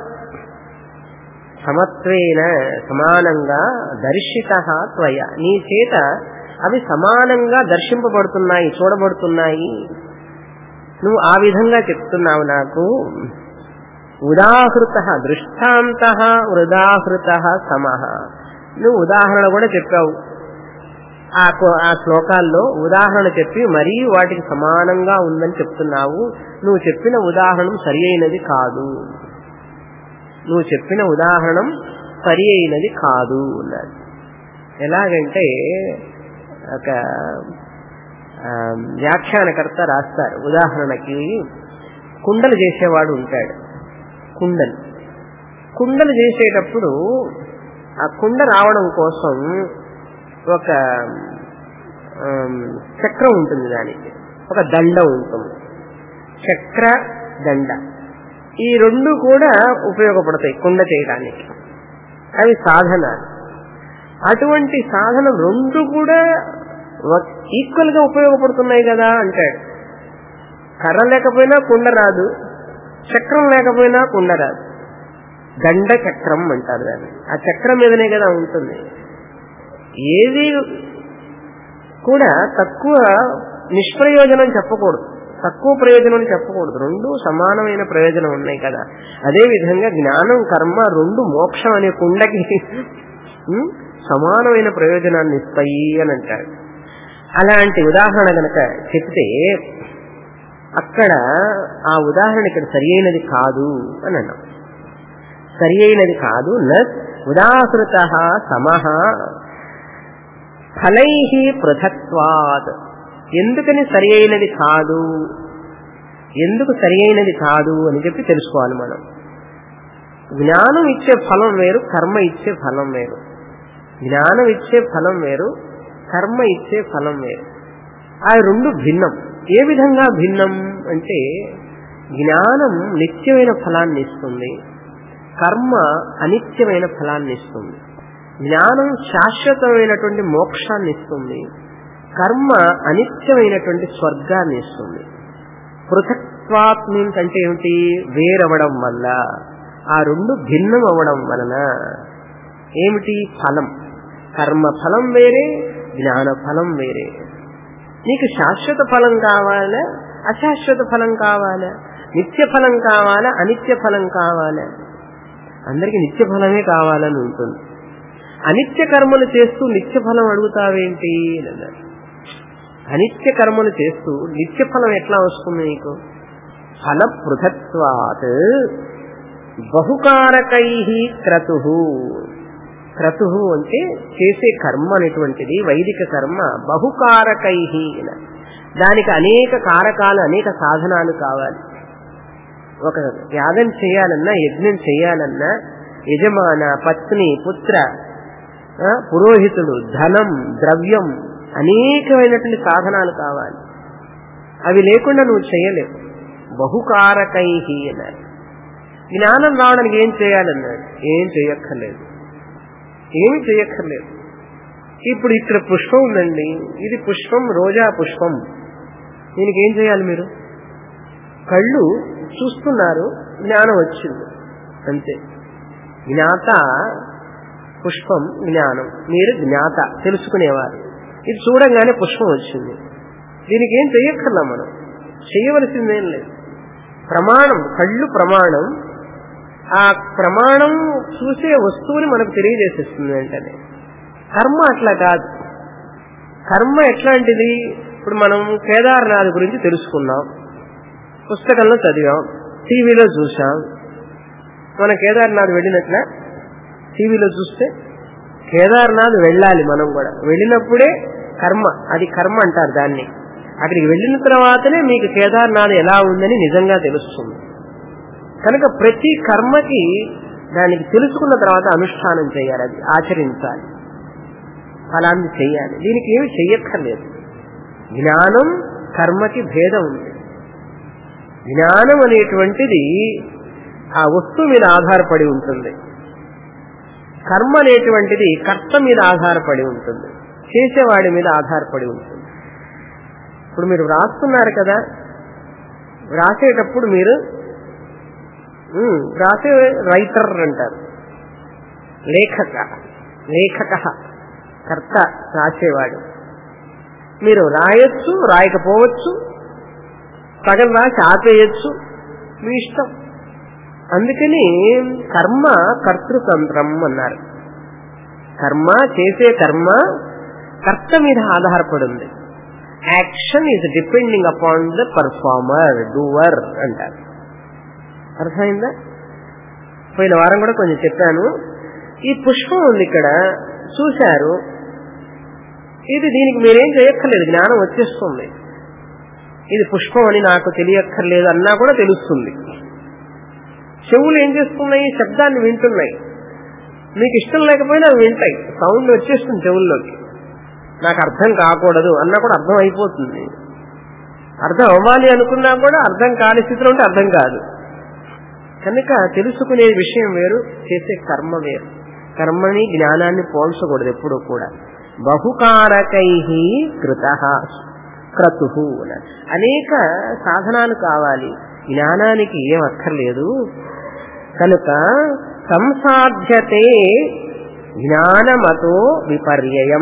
సమత్వేన సమానంగా దర్శిత త్వయ నీ చేత అవి సమానంగా దర్శింపబడుతున్నాయి చూడబడుతున్నాయి నువ్వు ఆ విధంగా చెప్తున్నావు నాకు ఉదాహృత దృష్టాంత ఉదాహృత సమహ నువ్వు ఉదాహరణ కూడా చెప్పావు ఆ కో- ఆ శ్లోకాల్లో ఉదాహరణ చెప్పి మరీ వాటికి సమానంగా ఉందని చెప్తున్నావు నువ్వు చెప్పిన ఉదాహరణం సరి అయినది కాదు నువ్వు చెప్పిన ఉదాహరణం సరి అయినది కాదు అన్నాడు ఎలాగంటే ఒక ఆ, వ్యాఖ్యానకర్త రాస్తారు ఉదాహరణకి కుండలు చేసేవాడు ఉంటాడు కుండలు కుండలు చేసేటప్పుడు ఆ కుండ రావడం కోసం ఒక ఆమ్, చక్రం ఉంటుంది దానికి ఒక దండ ఉంటుంది చక్ర దండ ఈ రెండు కూడా ఉపయోగపడతాయి కుండ చేయడానికి అవి సాధనాలు అటువంటి సాధనం రెండు కూడా ఈక్వల్ గా ఉపయోగపడుతున్నాయి కదా అంటాడు కర్ర లేకపోయినా కుండ రాదు చక్రం లేకపోయినా కుండ రాదు దండ చక్రం అంటారు దాన్ని ఆ చక్రం మీదనే కదా ఉంటుంది ఏది కూడా తక్కువ నిష్ప్రయోజనం చెప్పకూడదు తక్కువ ప్రయోజనం చెప్పకూడదు రెండు సమానమైన ప్రయోజనం ఉన్నాయి కదా అదే విధంగా జ్ఞానం కర్మ రెండు మోక్షం అనే కుండకి ఉం, సమానమైన ప్రయోజనాన్ని ఇస్తాయి అని అంటాడు అలాంటి ఉదాహరణ గనక చెప్తే అక్కడ ఆ ఉదాహరణ ఇక్కడ సరి అయినది కాదు అని అన్నాం సరి అయినది కాదు న ఉదాహృత సమహ ఫలై పృథక్వాత్ ఎందుకని సరి అయినది కాదు ఎందుకు సరి అయినది కాదు అని చెప్పి తెలుసుకోవాలి మనం జ్ఞానం ఇచ్చే ఫలం వేరు కర్మ ఇచ్చే ఫలం వేరు జ్ఞానం ఇచ్చే ఫలం వేరు కర్మ ఇచ్చే ఫలం వేరు ఆ రెండు భిన్నం ఏ విధంగా భిన్నం అంటే జ్ఞానం నిత్యమైన ఫలాన్ని ఇస్తుంది కర్మ అనిత్యమైన ఫలాన్ని ఇస్తుంది జ్ఞానం శాశ్వతమైనటువంటి మోక్షాన్ని ఇస్తుంది కర్మ అనిత్యమైనటువంటి స్వర్గాన్ని ఇస్తుంది పృథక్వాత్ మీన్స్ అంటే ఏమిటి వేరవడం వల్ల ఆ రెండు భిన్నం అవ్వడం వలన ఏమిటి ఫలం కర్మ ఫలం వేరే జ్ఞాన ఫలం వేరే నీకు శాశ్వత ఫలం కావాలా అశాశ్వత ఫలం కావాలా నిత్య ఫలం కావాలా అనిత్య ఫలం కావాలా అందరికి నిత్య ఫలమే కావాలని ఉంటుంది అనిత్య కర్మలు చేస్తూ నిత్య ఫలం అడుగుతావేంటి అని అన్నారు అనిత్య కర్మలు చేస్తూ నిత్య ఫలం ఎట్లా వస్తుంది నీకు ఫల పృథత్వాత్ బహుకారకై క్రతు క్రతు అంటే చేసే కర్మ అనేటువంటిది వైదిక కర్మ బహుకారకై దానికి అనేక కారకాలు అనేక సాధనాలు కావాలి ఒక యాగం చేయాలన్నా యజ్ఞం చేయాలన్నా యజమాన పత్ని పుత్ర ఆ, పురోహితుడు ధనం ద్రవ్యం అనేకమైనటువంటి సాధనాలు కావాలి అవి లేకుండా నువ్వు చేయలేవు బహుకారకై అన్నారు జ్ఞానం రావడానికి ఏం చేయాలన్నాడు ఏం చేయక్కర్లేదు ఏమి చేయక్కర్లేదు ఇప్పుడు ఇక్కడ పుష్పం ఉందండి ఇది పుష్పం రోజా పుష్పం దీనికి ఏం చేయాలి మీరు కళ్ళు చూస్తున్నారు జ్ఞానం వచ్చింది అంతే జ్ఞాత పుష్పం జ్ఞానం మీరు జ్ఞాత తెలుసుకునేవారు ఇది చూడంగానే పుష్పం వచ్చింది దీనికి ఏం చెయ్యక్కర్లా మనం చేయవలసిందేం లేదు ప్రమాణం కళ్ళు ప్రమాణం ఆ ప్రమాణం చూసే వస్తువుని మనకు తెలియజేసేస్తుంది వెంటనే కర్మ అట్లా కాదు కర్మ ఎట్లాంటిది ఇప్పుడు మనం కేదార్నాథ్ గురించి తెలుసుకున్నాం పుస్తకంలో చదివాం టీవీలో చూసాం మన కేదార్నాథ్ వెళ్ళినట్ల టీవీలో చూస్తే కేదార్నాథ్ వెళ్ళాలి మనం కూడా వెళ్ళినప్పుడే కర్మ అది కర్మ అంటారు దాన్ని అక్కడికి వెళ్ళిన తర్వాతనే మీకు కేదార్నాథ్ ఎలా ఉందని నిజంగా తెలుస్తుంది కనుక ప్రతి కర్మకి దానికి తెలుసుకున్న తర్వాత అనుష్ఠానం చేయాలి అది ఆచరించాలి ఫలాన్ని చేయాలి దీనికి ఏమి చెయ్యక్కర్లేదు జ్ఞానం కర్మకి భేదం ఉంది జ్ఞానం అనేటువంటిది ఆ వస్తువు మీద ఆధారపడి ఉంటుంది కర్మ అనేటువంటిది కర్త మీద ఆధారపడి ఉంటుంది చేసేవాడి మీద ఆధారపడి ఉంటుంది ఇప్పుడు మీరు వ్రాస్తున్నారు కదా వ్రాసేటప్పుడు మీరు ఉమ్, వ్రాసే రైటర్ అంటారు లేఖక లేఖక కర్త రాసేవాడు మీరు రాయొచ్చు రాయకపోవచ్చు సగం రాసి ఆపేయచ్చు మీ ఇష్టం అందుకని కర్మ కర్తృతంత్రం అన్నారు కర్మ చేసే కర్మ కర్త మీద ఆధారపడింది action is depending upon the performer doer అంటారు అర్థమైందా పోయిన వారం కూడా కొంచెం చెప్పాను ఈ పుష్పం ఉంది ఇక్కడ చూశారు ఇది దీనికి మీరేం చేయక్కర్లేదు జ్ఞానం వచ్చేస్తుంది ఇది పుష్పం అని నాకు తెలియక్కర్లేదు అన్నా కూడా తెలుస్తుంది చెవులు ఏం చేస్తున్నాయి శబ్దాన్ని వింటున్నాయి మీకు ఇష్టం లేకపోయినా అవి వింటాయి సౌండ్ వచ్చేస్తుంది చెవుల్లోకి నాకు అర్థం కాకూడదు అన్నా కూడా అర్థం అయిపోతుంది అర్థం అవ్వాలి అనుకున్నా కూడా అర్థం కాని స్థితిలో ఉంటే అర్థం కాదు కనుక తెలుసుకునే విషయం వేరు చేసే కర్మ వేరు కర్మని జ్ఞానాన్ని పోల్చకూడదు ఎప్పుడూ కూడా బహుకారకై కృత క్రతు అనేక సాధనాలు కావాలి జ్ఞానానికి ఏం అక్కర్లేదు కనుక సంసాధ్యతే జ్ఞానమతో విపర్యయం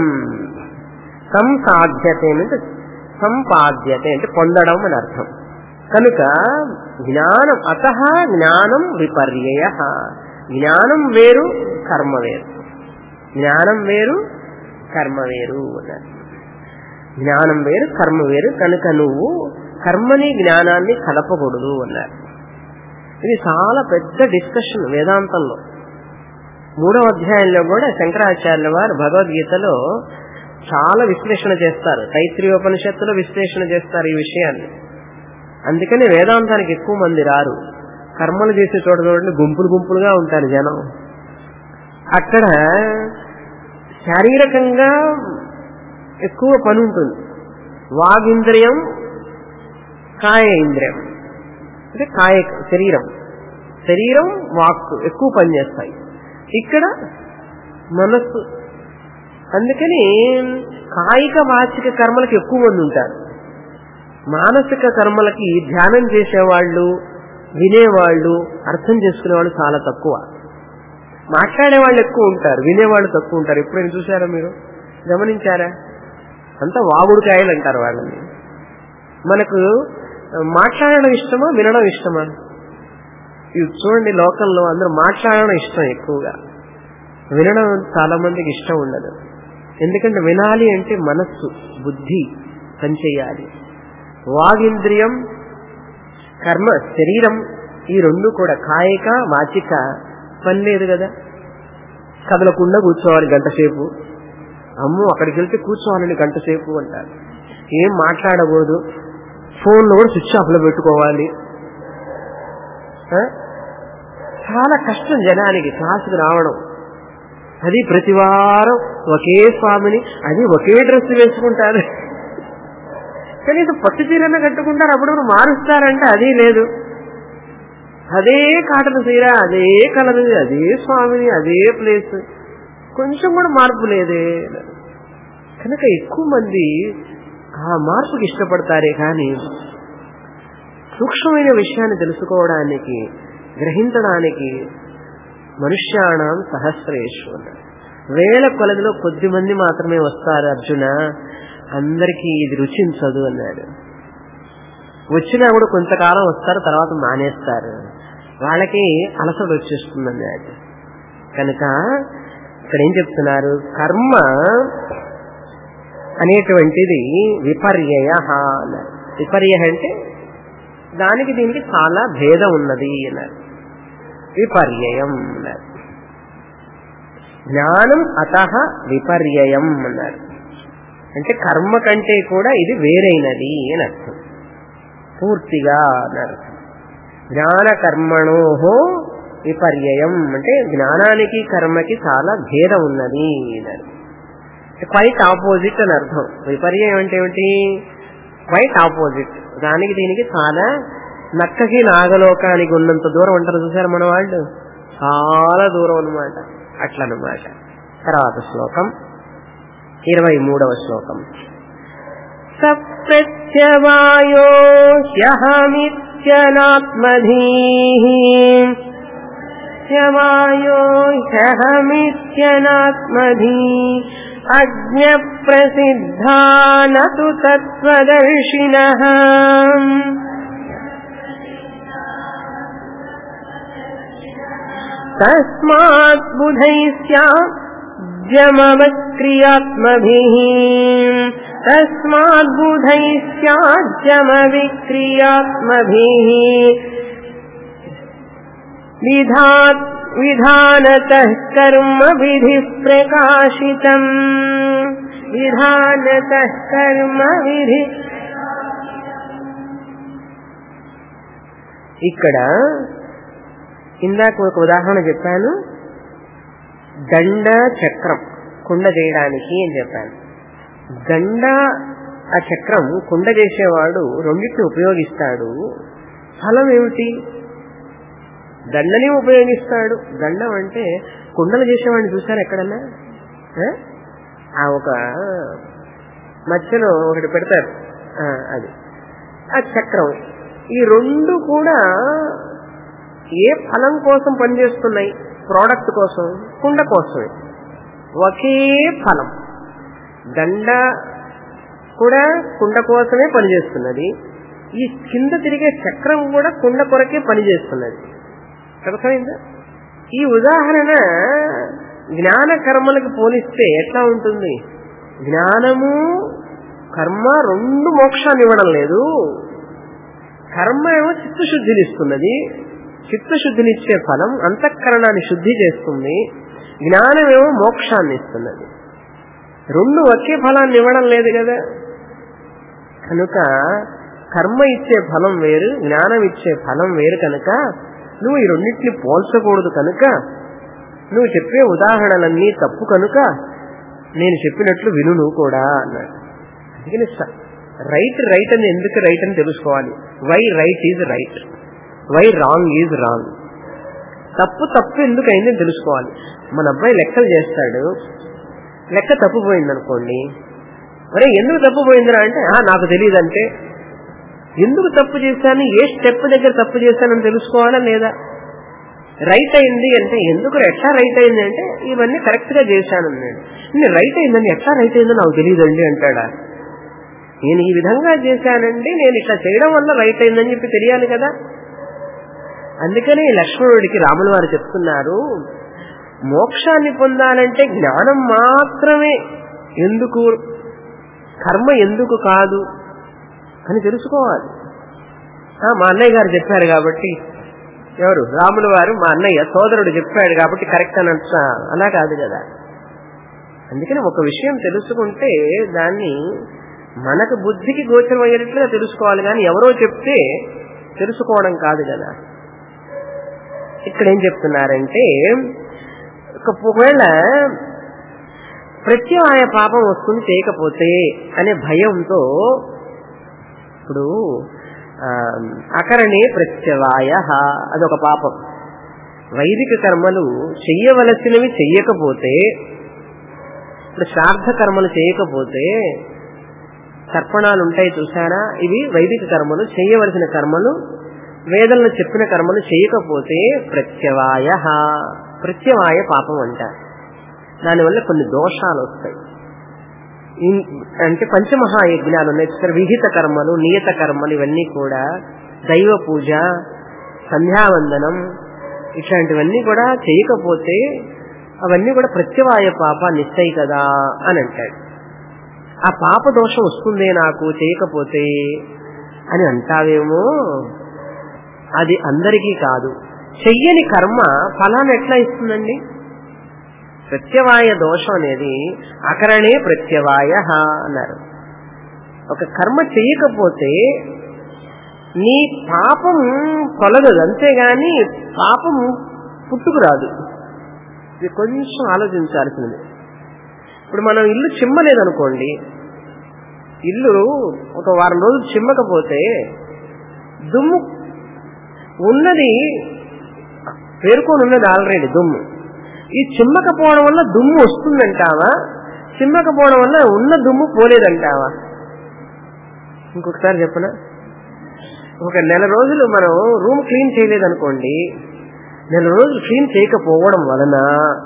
సంసాధ్యతే అంటే సంపాద్యతే అంటే పొందడం అని అర్థం కనుక జ్ఞానం అత జ్ఞానం విపర్యయ జ్ఞానం వేరు కర్మ వేరు జ్ఞానం వేరు కర్మ వేరు అన్నారు జ్ఞానం వేరు కర్మ వేరు కనుక నువ్వు కర్మని జ్ఞానాన్ని కలపకూడదు అన్నారు ఇది చాలా పెద్ద డిస్కషన్ వేదాంతంలో మూడవ అధ్యాయంలో కూడా శంకరాచార్యుల వారు భగవద్గీతలో చాలా విశ్లేషణ చేస్తారు తైత్రీయోపనిషత్తులో విశ్లేషణ చేస్తారు ఈ విషయాన్ని అందుకని వేదాంతానికి ఎక్కువ మంది రారు కర్మలు చేసే చోట చూడండి గుంపులు గుంపులుగా ఉంటారు జనం అక్కడ శారీరకంగా ఎక్కువ పని ఉంటుంది వాగింద్రియం కాయ ఇంద్రియం అంటే కాయ శరీరం శరీరం వాక్కు ఎక్కువ పనిచేస్తాయి ఇక్కడ మనస్సు అందుకని కాయిక వాచిక కర్మలకు ఎక్కువ మంది ఉంటారు మానసిక కర్మలకి ధ్యానం చేసేవాళ్ళు వినేవాళ్ళు అర్థం చేసుకునేవాళ్ళు చాలా తక్కువ మాట్లాడే వాళ్ళు ఎక్కువ ఉంటారు వినేవాళ్ళు తక్కువ ఉంటారు ఎప్పుడైనా చూసారా మీరు గమనించారా అంతా వాగుడుకాయలు అంటారు వాళ్ళని మనకు మాట్లాడడం ఇష్టమా వినడం ఇష్టమా ఇది చూడండి లోకల్లో అందరూ మాట్లాడడం ఇష్టం ఎక్కువగా వినడం చాలా మందికి ఇష్టం ఉండదు ఎందుకంటే వినాలి అంటే మనస్సు బుద్ధి పనిచేయాలి వాగింద్రియం కర్మ శరీరం ఈ రెండు కూడా కాయిక వాచిక పని లేదు కదా కదలకుండా కూర్చోవాలి గంట సేపు అమ్మో అక్కడికి వెళ్తే కూర్చోవాలని గంట సేపు అంటారు ఏం మాట్లాడకూడదు ఫోన్లో కూడా స్విచ్ ఆఫ్ లో పెట్టుకోవాలి ఆ? చాలా కష్టం జనానికి క్లాసుకు రావడం అది ప్రతి వారం ఒకే స్వామిని అది ఒకే డ్రెస్ వేసుకుంటారు కనీసం పట్టు చీరన కట్టుకుంటారు అప్పుడు మారుస్తారంటే అది లేదు అదే కాటన్ చీర అదే కలర్ అదే స్వామిని అదే ప్లేస్ కొంచెం కూడా మార్పు లేదే కనుక ఎక్కువ మంది ఆ మార్పుకి ఇష్టపడతారే కానీ సూక్ష్మమైన విషయాన్ని తెలుసుకోవడానికి గ్రహించడానికి మనుష్యాణం సహస్రేషు అన్నాడు వేల కొలదిలో కొద్ది మంది మాత్రమే వస్తారు అర్జున అందరికీ ఇది రుచించదు అన్నాడు వచ్చినా కూడా కొంతకాలం వస్తారు తర్వాత మానేస్తారు వాళ్ళకి అలసట వచ్చేస్తుంది అన్నాడు కనుక ఇక్కడ ఏం చెప్తున్నారు కర్మ అనేటువంటిది విపర్యయ అన్నారు విపర్య అంటే దానికి దీనికి చాలా భేదం ఉన్నది అన్నారు విపర్యయం అన్నారు జ్ఞానం అత విపర్యయం అన్నారు అంటే కర్మ కంటే కూడా ఇది వేరైనది అని అర్థం పూర్తిగా అని అర్థం జ్ఞాన కర్మణోహో విపర్యయం అంటే జ్ఞానానికి కర్మకి చాలా భేదం ఉన్నది అని క్వైట్ ఆపోజిట్ అని అర్థం విపర్యం అంటే ఏమిటి క్వైట్ ఆపోజిట్ దానికి దీనికి చాలా నక్కకి నాగలోకానికి ఉన్నంత దూరం ఉంటారు చూసారు మన వాళ్ళు చాలా దూరం అనమాట అట్లనమాట తర్వాత శ్లోకం ఇరవై మూడవ శ్లోకం సప్రత్యవాయో హ్యహమిత్యనాత్మధీః హ్యవాయో హ్యహమిత్యనాత్మధీ అజ్ఞప్రసిద్ధా నతు తత్వదర్శినః తస్మాత్ బుధైస్యాజ్యమవక్రియాత్మభిः తస్మాత్ బుధైస్యాజ్యమవిక్రియాత్మభిः విధాత్ విధానతః కర్మ విధి ప్రకాశితం విధానతః కర్మ విధి ఇక్కడ ఇందాక ఒక ఉదాహరణ చెప్పాను దండ చక్రం కుండ చేయడానికి అని చెప్పాను దండ ఆ చక్రం కుండ చేసేవాడు రెండింటిని ఉపయోగిస్తాడు ఫలం ఏమిటి దండని ఉపయోగిస్తాడు దండం అంటే కుండలు చేసేవాడిని చూసారు ఎక్కడన్నా ఆ? ఆ ఒక మధ్యలో ఒకటి పెడతారు ఆ, అది ఆ చక్రం ఈ రెండు కూడా ఏ ఫలం కోసం పనిచేస్తున్నాయి ప్రోడక్ట్ కోసం కుండ కోసమే ఒకే ఫలం దండ కూడా కుండ కోసమే పనిచేస్తున్నది ఈ కింద తిరిగే చక్రం కూడా కుండ కొరకే పనిచేస్తున్నది అర్థమైందా ఈ ఉదాహరణ జ్ఞాన కర్మలకు పోలిస్తే ఎట్లా ఉంటుంది జ్ఞానము కర్మ రెండు మోక్షాన్ని ఇవ్వడం లేదు కర్మ ఏమో చిత్తశుద్ధిని ఇస్తున్నది చిత్తశుద్ధినిచ్చే ఫలం అంతఃకరణాన్ని శుద్ధి చేస్తుంది జ్ఞానమేమో మోక్షాన్ని ఇస్తున్నది రెండు ఒకే ఫలాన్ని ఇవ్వడం లేదు కదా కనుక కర్మ ఇచ్చే ఫలం వేరు జ్ఞానం ఇచ్చే ఫలం వేరు కనుక నువ్వు ఈ రెండింటిని పోల్చకూడదు కనుక నువ్వు చెప్పే ఉదాహరణలన్నీ తప్పు కనుక నేను చెప్పినట్లు విను నువ్వు కూడా అన్నాడు అందుకని రైట్ రైట్ అని ఎందుకు రైట్ అని తెలుసుకోవాలి why right is right why wrong is wrong తప్పు తప్పు ఎందుకు అయిందని తెలుసుకోవాలి మన అబ్బాయి లెక్కలు చేస్తాడు లెక్క తప్పుపోయింది అనుకోండి మరి ఎందుకు తప్పుపోయిందిరా అంటే "ఆ, నాకు తెలియదంటే ఎందుకు తప్పు చేశాను ఏ స్టెప్ దగ్గర తప్పు చేశానని తెలుసుకోవాలా లేదా రైట్ అయింది అంటే ఎందుకు ఎట్లా రైట్ అయింది అంటే ఇవన్నీ కరెక్ట్ గా చేశాను నేను నేను రైట్ అయిందని ఎట్లా రైట్ అయిందో నాకు తెలియదండి అంటాడా నేను ఈ విధంగా చేశానండి నేను ఇట్లా చేయడం వల్ల రైట్ అయిందని చెప్పి తెలియాలి కదా అందుకని లక్ష్మణుడికి రాముల వారు చెప్తున్నారు మోక్షాన్ని పొందాలంటే జ్ఞానం మాత్రమే ఎందుకు కర్మ ఎందుకు కాదు అని తెలుసుకోవాలి ఆ, మా అన్నయ్య గారు చెప్పారు కాబట్టి ఎవరు రాముల వారు మా అన్నయ్య సోదరుడు చెప్పాడు కాబట్టి కరెక్ట్ అని అంటున్నా అలా కాదు కదా అందుకని ఒక విషయం తెలుసుకుంటే దాన్ని మనకు బుద్ధికి గోచరమయ్యేటట్లుగా తెలుసుకోవాలి కానీ ఎవరో చెప్తే తెలుసుకోవడం కాదు కదా ఇక్కడ ఏం చెప్తున్నారంటే ఒకవేళ ప్రత్యవాయ పాపం వస్తుంది చేయకపోతే అనే భయంతో ఇప్పుడు ఆ, అకరణే ప్రత్యవాయ అదొక పాపం వైదిక కర్మలు చెయ్యవలసినవి చెయ్యకపోతే ఇప్పుడు శ్రాద్ధ కర్మలు చేయకపోతే తర్పణాలు ఉంటాయి చూసారా ఇవి వైదిక కర్మలు చేయవలసిన కర్మలు వేదంలో చెప్పిన కర్మలు చేయకపోతే ప్రత్యవాయ ప్రత్యవాయ పాపం అంటారు దానివల్ల కొన్ని దోషాలు వస్తాయి ఇన్- అంటే పంచమహాయజ్ఞాలు ఉన్నాయి చూసారు విహిత కర్మలు నియత కర్మలు ఇవన్నీ కూడా దైవ పూజ సంధ్యావందనం ఇట్లాంటివన్నీ కూడా చేయకపోతే అవన్నీ కూడా ప్రత్యవాయ పాపాన్ని ఇస్తాయి కదా అని అంటాడు ఆ పాప దోషం వస్తుందే నాకు చేయకపోతే అని అంటావేమో అది అందరికీ కాదు చెయ్యని కర్మ ఫలాన్ని ఎట్లా ఇస్తుందండి ప్రత్యవాయ దోషం అనేది అకరణే ప్రత్యవాయ అన్నారు ఒక కర్మ చేయకపోతే నీ పాపం తొలగదు అంతేగాని పాపం పుట్టుకురాదు ఇది కొంచెం ఆలోచించాల్సింది ఇప్పుడు మనం ఇల్లు చిమ్మలేదనుకోండి ఇల్లు ఒక వారం రోజులు చిమ్మకపోతే దుమ్ము ఉన్నది పేర్కొని ఉన్నది ఆల్రెడీ దుమ్ము ఈ చిమ్మకపోవడం వల్ల దుమ్ము వస్తుందంటావా చిమ్మకపోవడం వల్ల ఉన్న దుమ్ము పోలేదంటావా ఇంకొకసారి చెప్పనా ఒక నెల రోజులు మనం రూమ్ క్లీన్ చేయలేదనుకోండి నెల రోజులు క్లీన్ చేయకపోవడం వలన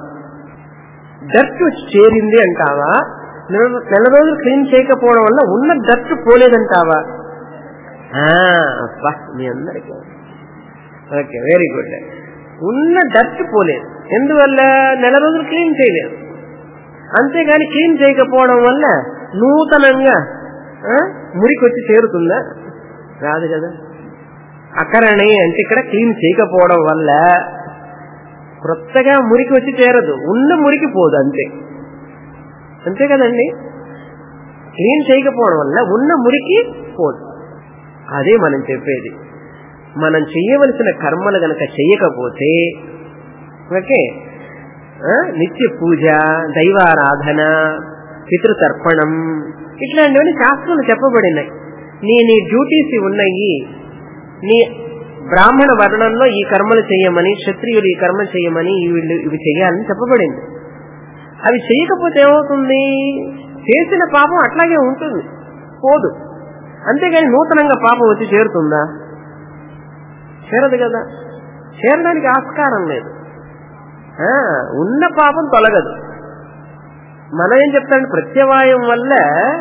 డర్ట్ వచ్చి చేరింది అంటావా నెల నెల రోజులు క్లీన్ చేయకపోవడం వల్ల ఉన్న డర్ట్ పోలేదంటావా ఆ, అబ్బా మీ అందరికీ ఓకే వెరీ గుడ్ ఉన్న డర్ట్ పోలేదు ఎందువల్ల నెల రోజులు క్లీన్ చేయలేదు అంతేగాని క్లీన్ చేయకపోవడం వల్ల నూతనంగా ఆ, మురికి వచ్చి చేరుతుందా రాదు కదా అకరణి అంటే ఇక్కడ క్లీన్ చేయకపోవడం వల్ల క్రొత్తగా మురికి వచ్చి చేరదు ఉన్న మురికి పోదు అంతే అంతే కదండి క్లీన్ చేయకపోవడం వల్ల ఉన్న మురికి పోదు అదే మనం చెప్పేది మనం చెయ్యవలసిన కర్మలు గనక చెయ్యకపోతే ఓకే ఆ, నిత్య పూజ దైవారాధన పితృతర్పణం ఇట్లాంటివన్నీ శాస్త్రంలో చెప్పబడినాయి నీ నీ డ్యూటీస్ ఉన్నాయి నీ బ్రాహ్మణ వర్ణంలో ఈ కర్మలు చేయమని క్షత్రియులు ఈ కర్మ చేయమని వీళ్ళు ఇవి చేయాలని చెప్పబడింది అవి చేయకపోతే ఏమవుతుంది చేసిన పాపం అట్లాగే ఉంటుంది పోదు అంతేగాని నూతనంగా పాపం వచ్చి చేరుతుందా చేరదు కదా చేరడానికి ఆస్కారం లేదు ఆ, ఉన్న పాపం తొలగదు మనం ఏం చెప్తాడు ప్రత్యవాయం వల్ల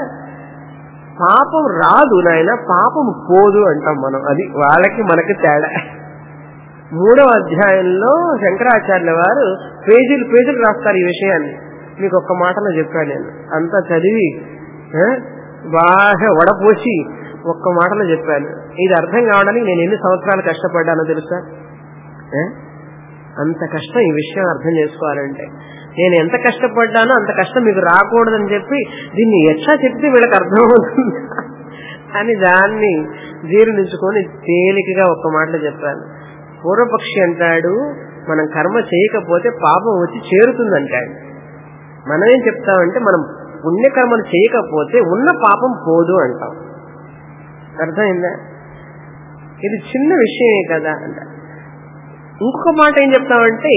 పాపం రాదు నాయన పాపం పోదు అంటాం మనం అది వాళ్ళకి మనకి తేడా మూడవ అధ్యాయంలో శంకరాచార్యుల వారు పేజీలు పేజీలు రాస్తారు ఈ విషయాన్ని మీకు ఒక్క మాటలో చెప్పాను నేను అంతా చదివి ఆ, బాగా వడపోసి ఒక్క మాటలో చెప్పాను ఇది అర్థం కావడానికి నేను ఎన్ని సంవత్సరాలు కష్టపడ్డానో తెలుసా ఆ? అంత కష్టం ఈ విషయం అర్థం చేసుకోవాలంటే నేను ఎంత కష్టపడ్డానో అంత కష్టం మీకు రాకూడదని చెప్పి దీన్ని ఎట్లా చెప్తే వీళ్ళకి అర్థమవుతుంది అని దాన్ని జీర్ణించుకొని తేలికగా ఒక్క మాటలో చెప్పాను పూర్వపక్షి అంటాడు మనం కర్మ చేయకపోతే పాపం వచ్చి చేరుతుందంటాడు మనం ఏం చెప్తామంటే మనం పుణ్యకర్మలు చేయకపోతే ఉన్న పాపం పోదు అంటాం అర్థమైందా ఇది చిన్న విషయమే కదా అంట ఇంకొక మాట ఏం చెప్తామంటే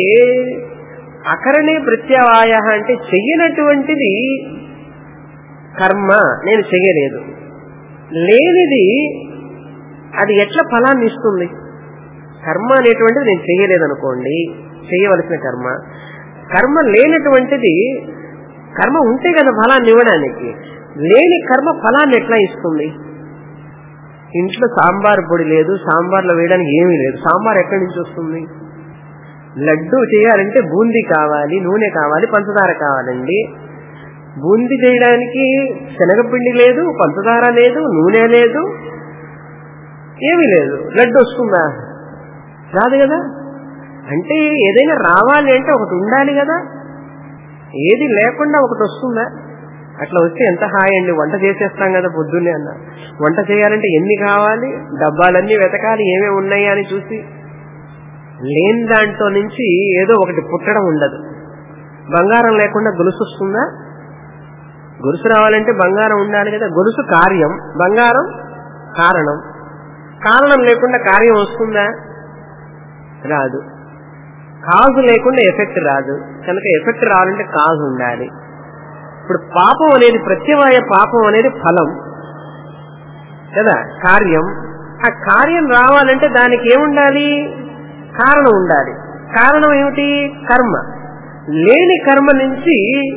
అకరణే ప్రత్యవాయ అంటే చెయ్యనటువంటిది కర్మ నేను చెయ్యలేదు లేనిది అది ఎట్లా ఫలాన్ని ఇస్తుంది కర్మ అనేటువంటిది నేను చెయ్యలేదు అనుకోండి చేయవలసిన కర్మ కర్మ లేనటువంటిది కర్మ ఉంటే కదా ఫలాన్ని ఇవ్వడానికి లేని కర్మ ఫలాన్ని ఎట్లా ఇస్తుంది ఇంట్లో సాంబార్ పొడి లేదు సాంబార్లో వేయడానికి ఏమీ లేదు సాంబార్ ఎక్కడి నుంచి వస్తుంది లడ్డు చేయాలంటే బూందీ కావాలి నూనె కావాలి పంచదార కావాలండి బూందీ చేయడానికి శనగపిండి లేదు పంచదార లేదు నూనె లేదు ఏమీ లేదు లడ్డు వస్తుందా రాదు కదా అంటే ఏదైనా రావాలి అంటే ఒకటి ఉండాలి కదా ఏది లేకుండా ఒకటి వస్తుందా అట్లా వస్తే ఎంత హాయ్ అండి వంట చేసేస్తాం కదా పొద్దున్నే అన్న వంట చేయాలంటే ఎన్ని కావాలి డబ్బాలన్నీ వెతకాలి ఏమేమి ఉన్నాయి అని చూసి లేని దాంట్లో నుంచి ఏదో ఒకటి పుట్టడం ఉండదు బంగారం లేకుండా గొలుసు వస్తుందా గొలుసు రావాలంటే బంగారం ఉండాలి కదా గొలుసు కార్యం బంగారం కారణం కారణం లేకుండా కార్యం వస్తుందా రాదు కాజు లేకుండా ఎఫెక్ట్ రాదు కనుక ఎఫెక్ట్ రావాలంటే కాజు ఉండాలి ఇప్పుడు పాపం అనేది ప్రత్యవాయ పాపం అనేది ఫలం కదా కార్యం ఆ కార్యం రావాలంటే దానికి ఏముండాలి కారణం ఉండాలి కారణం ఏమిటి కర్మ లేని కర్మ నుంచి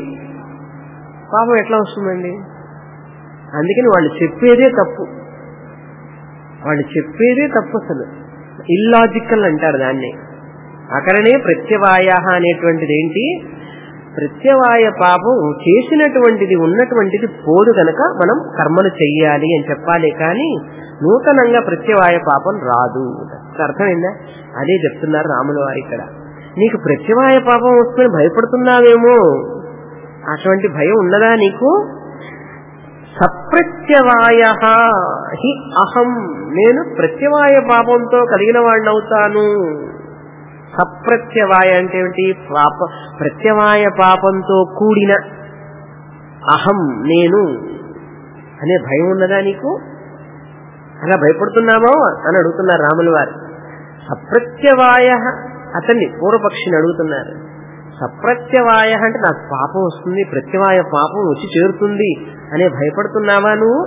పాపం ఎట్లా వస్తుందండి అందుకని వాళ్ళు చెప్పేదే తప్పు వాళ్ళు చెప్పేదే తప్పు అసలు ఇల్లాజికల్ అంటారు దాన్ని అక్కడనే ప్రత్యవాయ అనేటువంటిది ఏంటి ప్రత్యవాయ పాపం చేసినటువంటిది ఉన్నటువంటిది పోదు గనక మనం కర్మలు చెయ్యాలి అని చెప్పాలి కానీ నూతనంగా ప్రత్యవాయ పాపం రాదు అర్థమైందా అదే చెప్తున్నారు రాముల వారు ఇక్కడ నీకు ప్రత్యవాయ పాపం వస్తుందని భయపడుతున్నావేమో అటువంటి భయం ఉన్నదా నీకు సప్రత్యవాయ హి అహం నేను ప్రత్యవాయ పాపంతో కలిగిన వాడినవుతాను సప్రత్యవాయ అంటే ఏమిటి పాప ప్రత్యవాయ పాపంతో కూడిన అహం నేను అనే భయం ఉన్నదా నీకు అలా భయపడుతున్నామో అని అడుగుతున్నారు రాముల వారు సప్రత్యవాయ అతన్ని పూర్వపక్షిని అడుగుతున్నారు సప్రత్యవాయ అంటే నాకు పాపం వస్తుంది ప్రత్యవాయ పాపం వచ్చి చేరుతుంది అనే భయపడుతున్నావా నువ్వు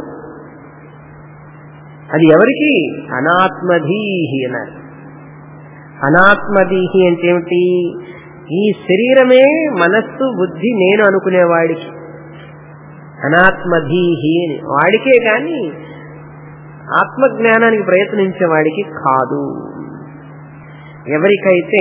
అది ఎవరికి అనాత్మధీహి అన్నారు అనాత్మధీహి అంటే ఏమిటి ఈ శరీరమే మనస్సు బుద్ధి నేను అనుకునేవాడికి అనాత్మధీహి అని వాడికే కానీ ఆత్మజ్ఞానానికి ప్రయత్నించే వాడికి కాదు ఎవరికైతే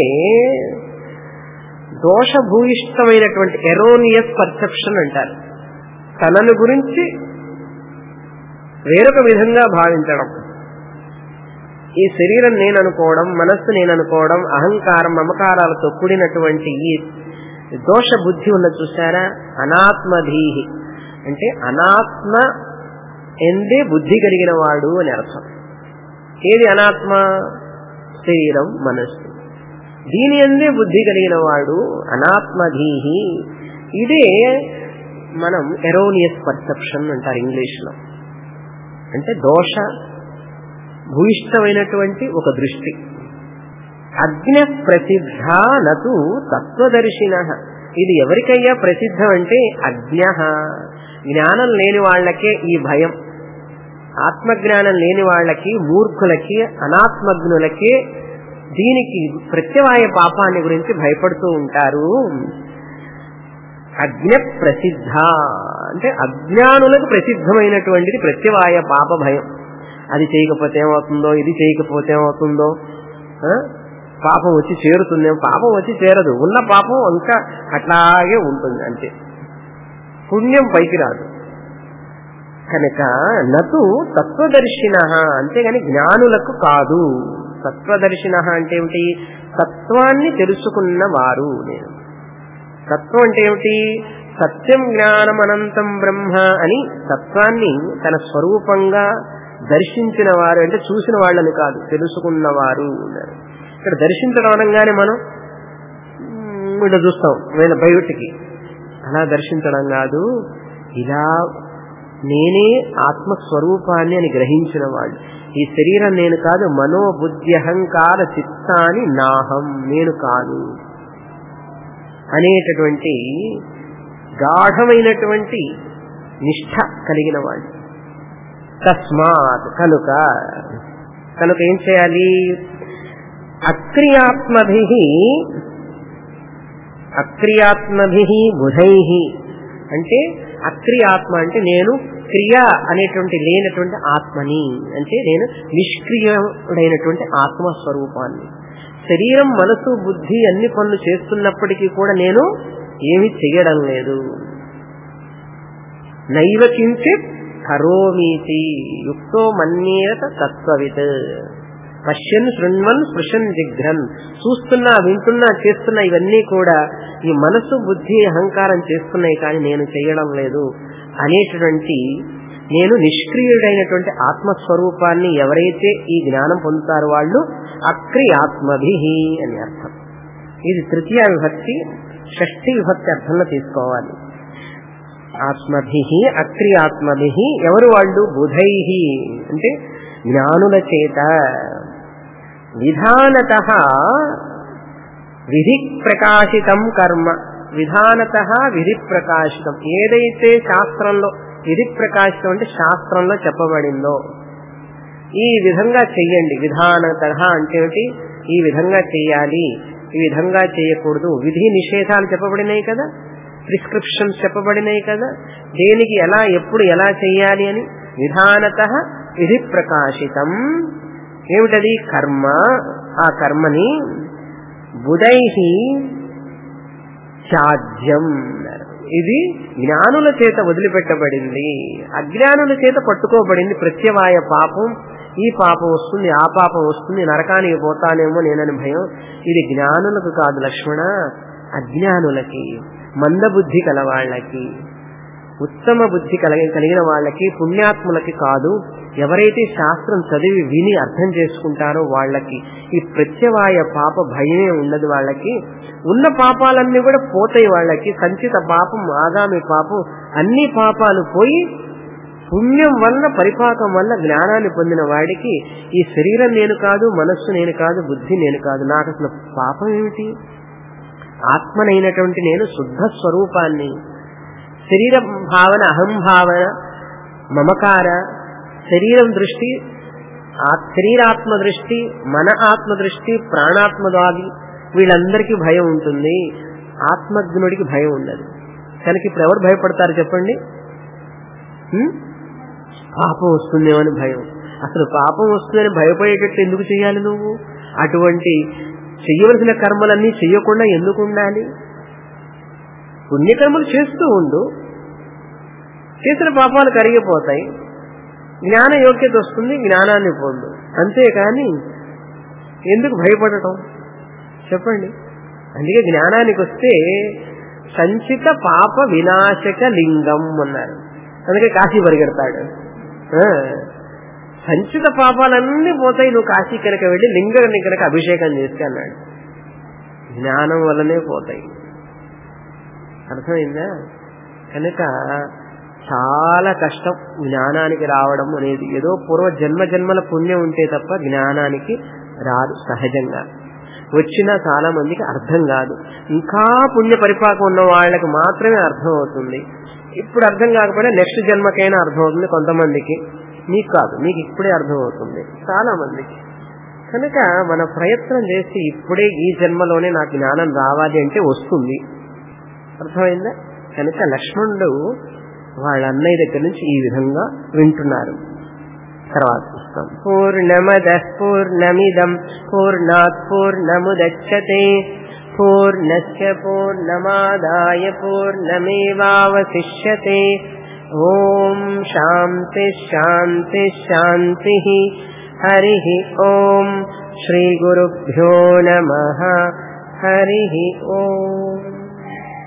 దోషభూయిష్టమైనటువంటి ఎరోనియస్ పర్సెప్షన్ అంటారు తనను గురించి వేరొక విధంగా భావించడం ఈ శరీరం నేను అనుకోవడం మనస్సు నేను అనుకోవడం అహంకారం మమకారాలతో కూడినటువంటి ఈ దోష బుద్ధి ఉన్న చూసారా అనాత్మధీహి అంటే అనాత్మ ఎందే బుద్ధి కలిగిన వాడు అని అర్థం ఏది అనాత్మ శరీరం మనస్సు దీని ఎందే బుద్ధి కలిగిన వాడు అనాత్మధీహి ఇదే మనం ఎరోనియస్ పర్సెప్షన్ అంటారు ఇంగ్లీష్లో అంటే దోష భూయిష్టమైనటువంటి ఒక దృష్టి అజ్ఞ ప్రసిద్ధ నటు తత్వదర్శిన ఇది ఎవరికయ్యా ప్రసిద్ధం అంటే అజ్ఞ జ్ఞానం లేని వాళ్ళకే ఈ భయం ఆత్మజ్ఞానం లేని వాళ్ళకి మూర్ఖులకి అనాత్మజ్ఞులకి దీనికి ప్రత్యవాయ పాపాన్ని గురించి భయపడుతూ ఉంటారు అజ్ఞ ప్రసిద్ధ అంటే అజ్ఞానులకు ప్రసిద్ధమైనటువంటిది ప్రత్యవాయ పాప భయం అది చేయకపోతే ఏమవుతుందో ఇది చేయకపోతే ఏమవుతుందో ఆ? పాపం వచ్చి చేరుతుంది పాపం వచ్చి చేరదు ఉన్న పాపం ఇంకా అట్లాగే ఉంటుంది అంతే పుణ్యం పైకి రాదు కనుక నటు తత్వదర్శిన అంతేగాని జ్ఞానులకు కాదు తత్వదర్శిన అంటే ఏమిటి తత్వాన్ని తెలుసుకున్న వారు నేను తత్వం అంటే ఏమిటి సత్యం జ్ఞానం అనంతం బ్రహ్మ అని తత్వాన్ని తన స్వరూపంగా దర్శించిన వారు అంటే చూసిన వాళ్ళని కాదు తెలుసుకున్నవారు అన్నారు. ఇక్కడ దర్శించడం అనగానే మనం మ్, ఇట్లా చూస్తాం వీళ్ళ బయటికి అలా దర్శించడం కాదు ఇలా నేనే ఆత్మస్వరూపాన్ని అని గ్రహించిన వాళ్ళు ఈ శరీరం నేను కాదు మనోబుద్ధి అహంకార చిత్తాని నాహం నేను కాదు అనేటటువంటి గాఢమైనటువంటి నిష్ఠ కలిగిన వాళ్ళు తస్మాత్ కనుక కనుక ఏం చేయాలి అక్రియాత్మభి అక్రియాత్మభి బుధై అంటే అక్రియాత్మ అంటే నేను క్రియ అనేటువంటి లేనటువంటి ఆత్మని అంటే నేను నిష్క్రియుడైనటువంటి ఆత్మస్వరూపాన్ని శరీరం మనసు బుద్ధి అన్ని పనులు చేస్తున్నప్పటికీ కూడా నేను ఏమి చెయ్యడం లేదు నైవ కించిత్ కరోమీతి యుక్తో మన్యేత తత్వవిత్ పశ్యన్ శృణ్వన్ స్పృశన్ జిఘ్రన్ చూస్తున్నా వింటున్నా చేస్తున్నా ఇవన్నీ కూడా ఈ మనసు బుద్ధి అహంకారం చేస్తున్నాయి కానీ నేను చేయడం లేదు అనేటటువంటి నేను నిష్క్రియుడైనటువంటి ఆత్మస్వరూపాన్ని ఎవరైతే ఈ జ్ఞానం పొందుతారో వాళ్ళు అక్రియాత్మభి అని అర్థం ఇది తృతీయ విభక్తి షష్ఠి విభక్తి అర్థంలో తీసుకోవాలి ఆత్మభి అక్రియాత్మభి ఎవరు వాళ్ళు బుధై అంటే జ్ఞానుల చేత విధానత విధి ప్రకాశితం కర్మ విధానత విధి ప్రకాశితం ఏదైతే శాస్త్రంలో విధి ప్రకాశితం అంటే శాస్త్రంలో చెప్పబడిందో ఈ విధంగా చెయ్యండి విధానత అంటే ఏమిటి ఈ విధంగా చెయ్యాలి ఈ విధంగా చేయకూడదు విధి నిషేధాలు చెప్పబడినాయి కదా ప్రిస్క్రిప్షన్స్ చెప్పబడినాయి కదా దేనికి ఎలా ఎప్పుడు ఎలా చెయ్యాలి అని విధానత విధి ప్రకాశితం ఏమిటది కర్మ ఆ కర్మని బుధై త్యాజ్యం ఇది జ్ఞానుల చేత వదిలిపెట్టబడింది అజ్ఞానుల చేత పట్టుకోబడింది ప్రత్యవాయ పాపం ఈ పాపం వస్తుంది ఆ పాపం వస్తుంది నరకానికి పోతానేమో నేనని భయం ఇది జ్ఞానులకు కాదు లక్ష్మణ అజ్ఞానులకి మందబుద్ధి కలవాళ్ళకి ఉత్తమ బుద్ధి కలిగి కలిగిన వాళ్ళకి పుణ్యాత్ములకి కాదు ఎవరైతే శాస్త్రం చదివి విని అర్థం చేసుకుంటారో వాళ్ళకి ఈ ప్రత్యవాయ పాప భయమే ఉండదు వాళ్ళకి ఉన్న పాపాలన్నీ కూడా పోతాయి వాళ్ళకి సంచిత పాపం ఆగామి పాపం అన్ని పాపాలు పోయి పుణ్యం వల్ల పరిపాకం వల్ల జ్ఞానాన్ని పొందిన వాడికి ఈ శరీరం నేను కాదు మనస్సు నేను కాదు బుద్ధి నేను కాదు నాకు అసలు పాపం ఏమిటి ఆత్మనైనటువంటి నేను శుద్ధ స్వరూపాన్ని శరీర భావన అహం భావన మమకార శరీరం దృష్టి ఆ- శరీరాత్మ దృష్టి మన ఆత్మ దృష్టి ప్రాణాత్మదాది వీళ్ళందరికీ భయం ఉంటుంది ఆత్మజ్ఞుడికి భయం ఉండదు కనుక ఇప్పుడు ఎవరు భయపడతారు చెప్పండి హ్మ్? పాపం వస్తుందేమో అని భయం అసలు పాపం వస్తుందని భయపడేటట్టు ఎందుకు చేయాలి నువ్వు అటువంటి చెయ్యవలసిన కర్మలన్నీ చెయ్యకుండా ఎందుకు ఉండాలి పుణ్యకర్మలు చేస్తూ ఉండు చేసిన పాపాలు కరిగిపోతాయి జ్ఞాన యోగ్యత వస్తుంది జ్ఞానాన్ని పొందు అంతేకాని ఎందుకు భయపడటం చెప్పండి అందుకే జ్ఞానానికి వస్తే సంచిత పాప వినాశక లింగం అన్నారు అందుకే కాశీ పరిగెడతాడు ఆ, సంచిత పాపాలన్నీ పోతాయి నువ్వు కాశీ కనుక వెళ్ళి లింగాన్ని కనుక అభిషేకం చేస్తే అన్నాడు జ్ఞానం వల్లనే పోతాయి అర్థమైందా కనుక చాలా కష్టం జ్ఞానానికి రావడం అనేది ఏదో పూర్వ జన్మ జన్మల పుణ్యం ఉంటే తప్ప జ్ఞానానికి రాదు సహజంగా వచ్చినా చాలా మందికి అర్థం కాదు ఇంకా పుణ్య పరిపాకం ఉన్న వాళ్ళకి మాత్రమే అర్థం అవుతుంది ఇప్పుడు అర్థం కాకపోయినా నెక్స్ట్ జన్మకైనా అర్థం అవుతుంది కొంతమందికి మీకు కాదు మీకు ఇప్పుడే అర్థం అవుతుంది చాలా మందికి కనుక మన ప్రయత్నం చేసి ఇప్పుడే ఈ జన్మలోనే నాకు జ్ఞానం రావాలి అంటే వస్తుంది అర్థమైందా కనుక లక్ష్మణుడు వాళ్ళ అన్నయ్య దగ్గర నుంచి ఈ విధంగా వింటున్నారు తర్వాత చూస్తాం పూర్ణమద పూర్ణమిదం పూర్ణాత్ పూర్ణముదచ్చతే పూర్ణశ్చ పూర్ణమాదాయ పూర్ణమేవావశిష్యతే ఓం శాంతి శాంతి శాంతి హరి ఓం శ్రీ గురుభ్యో నమ హరి ఓం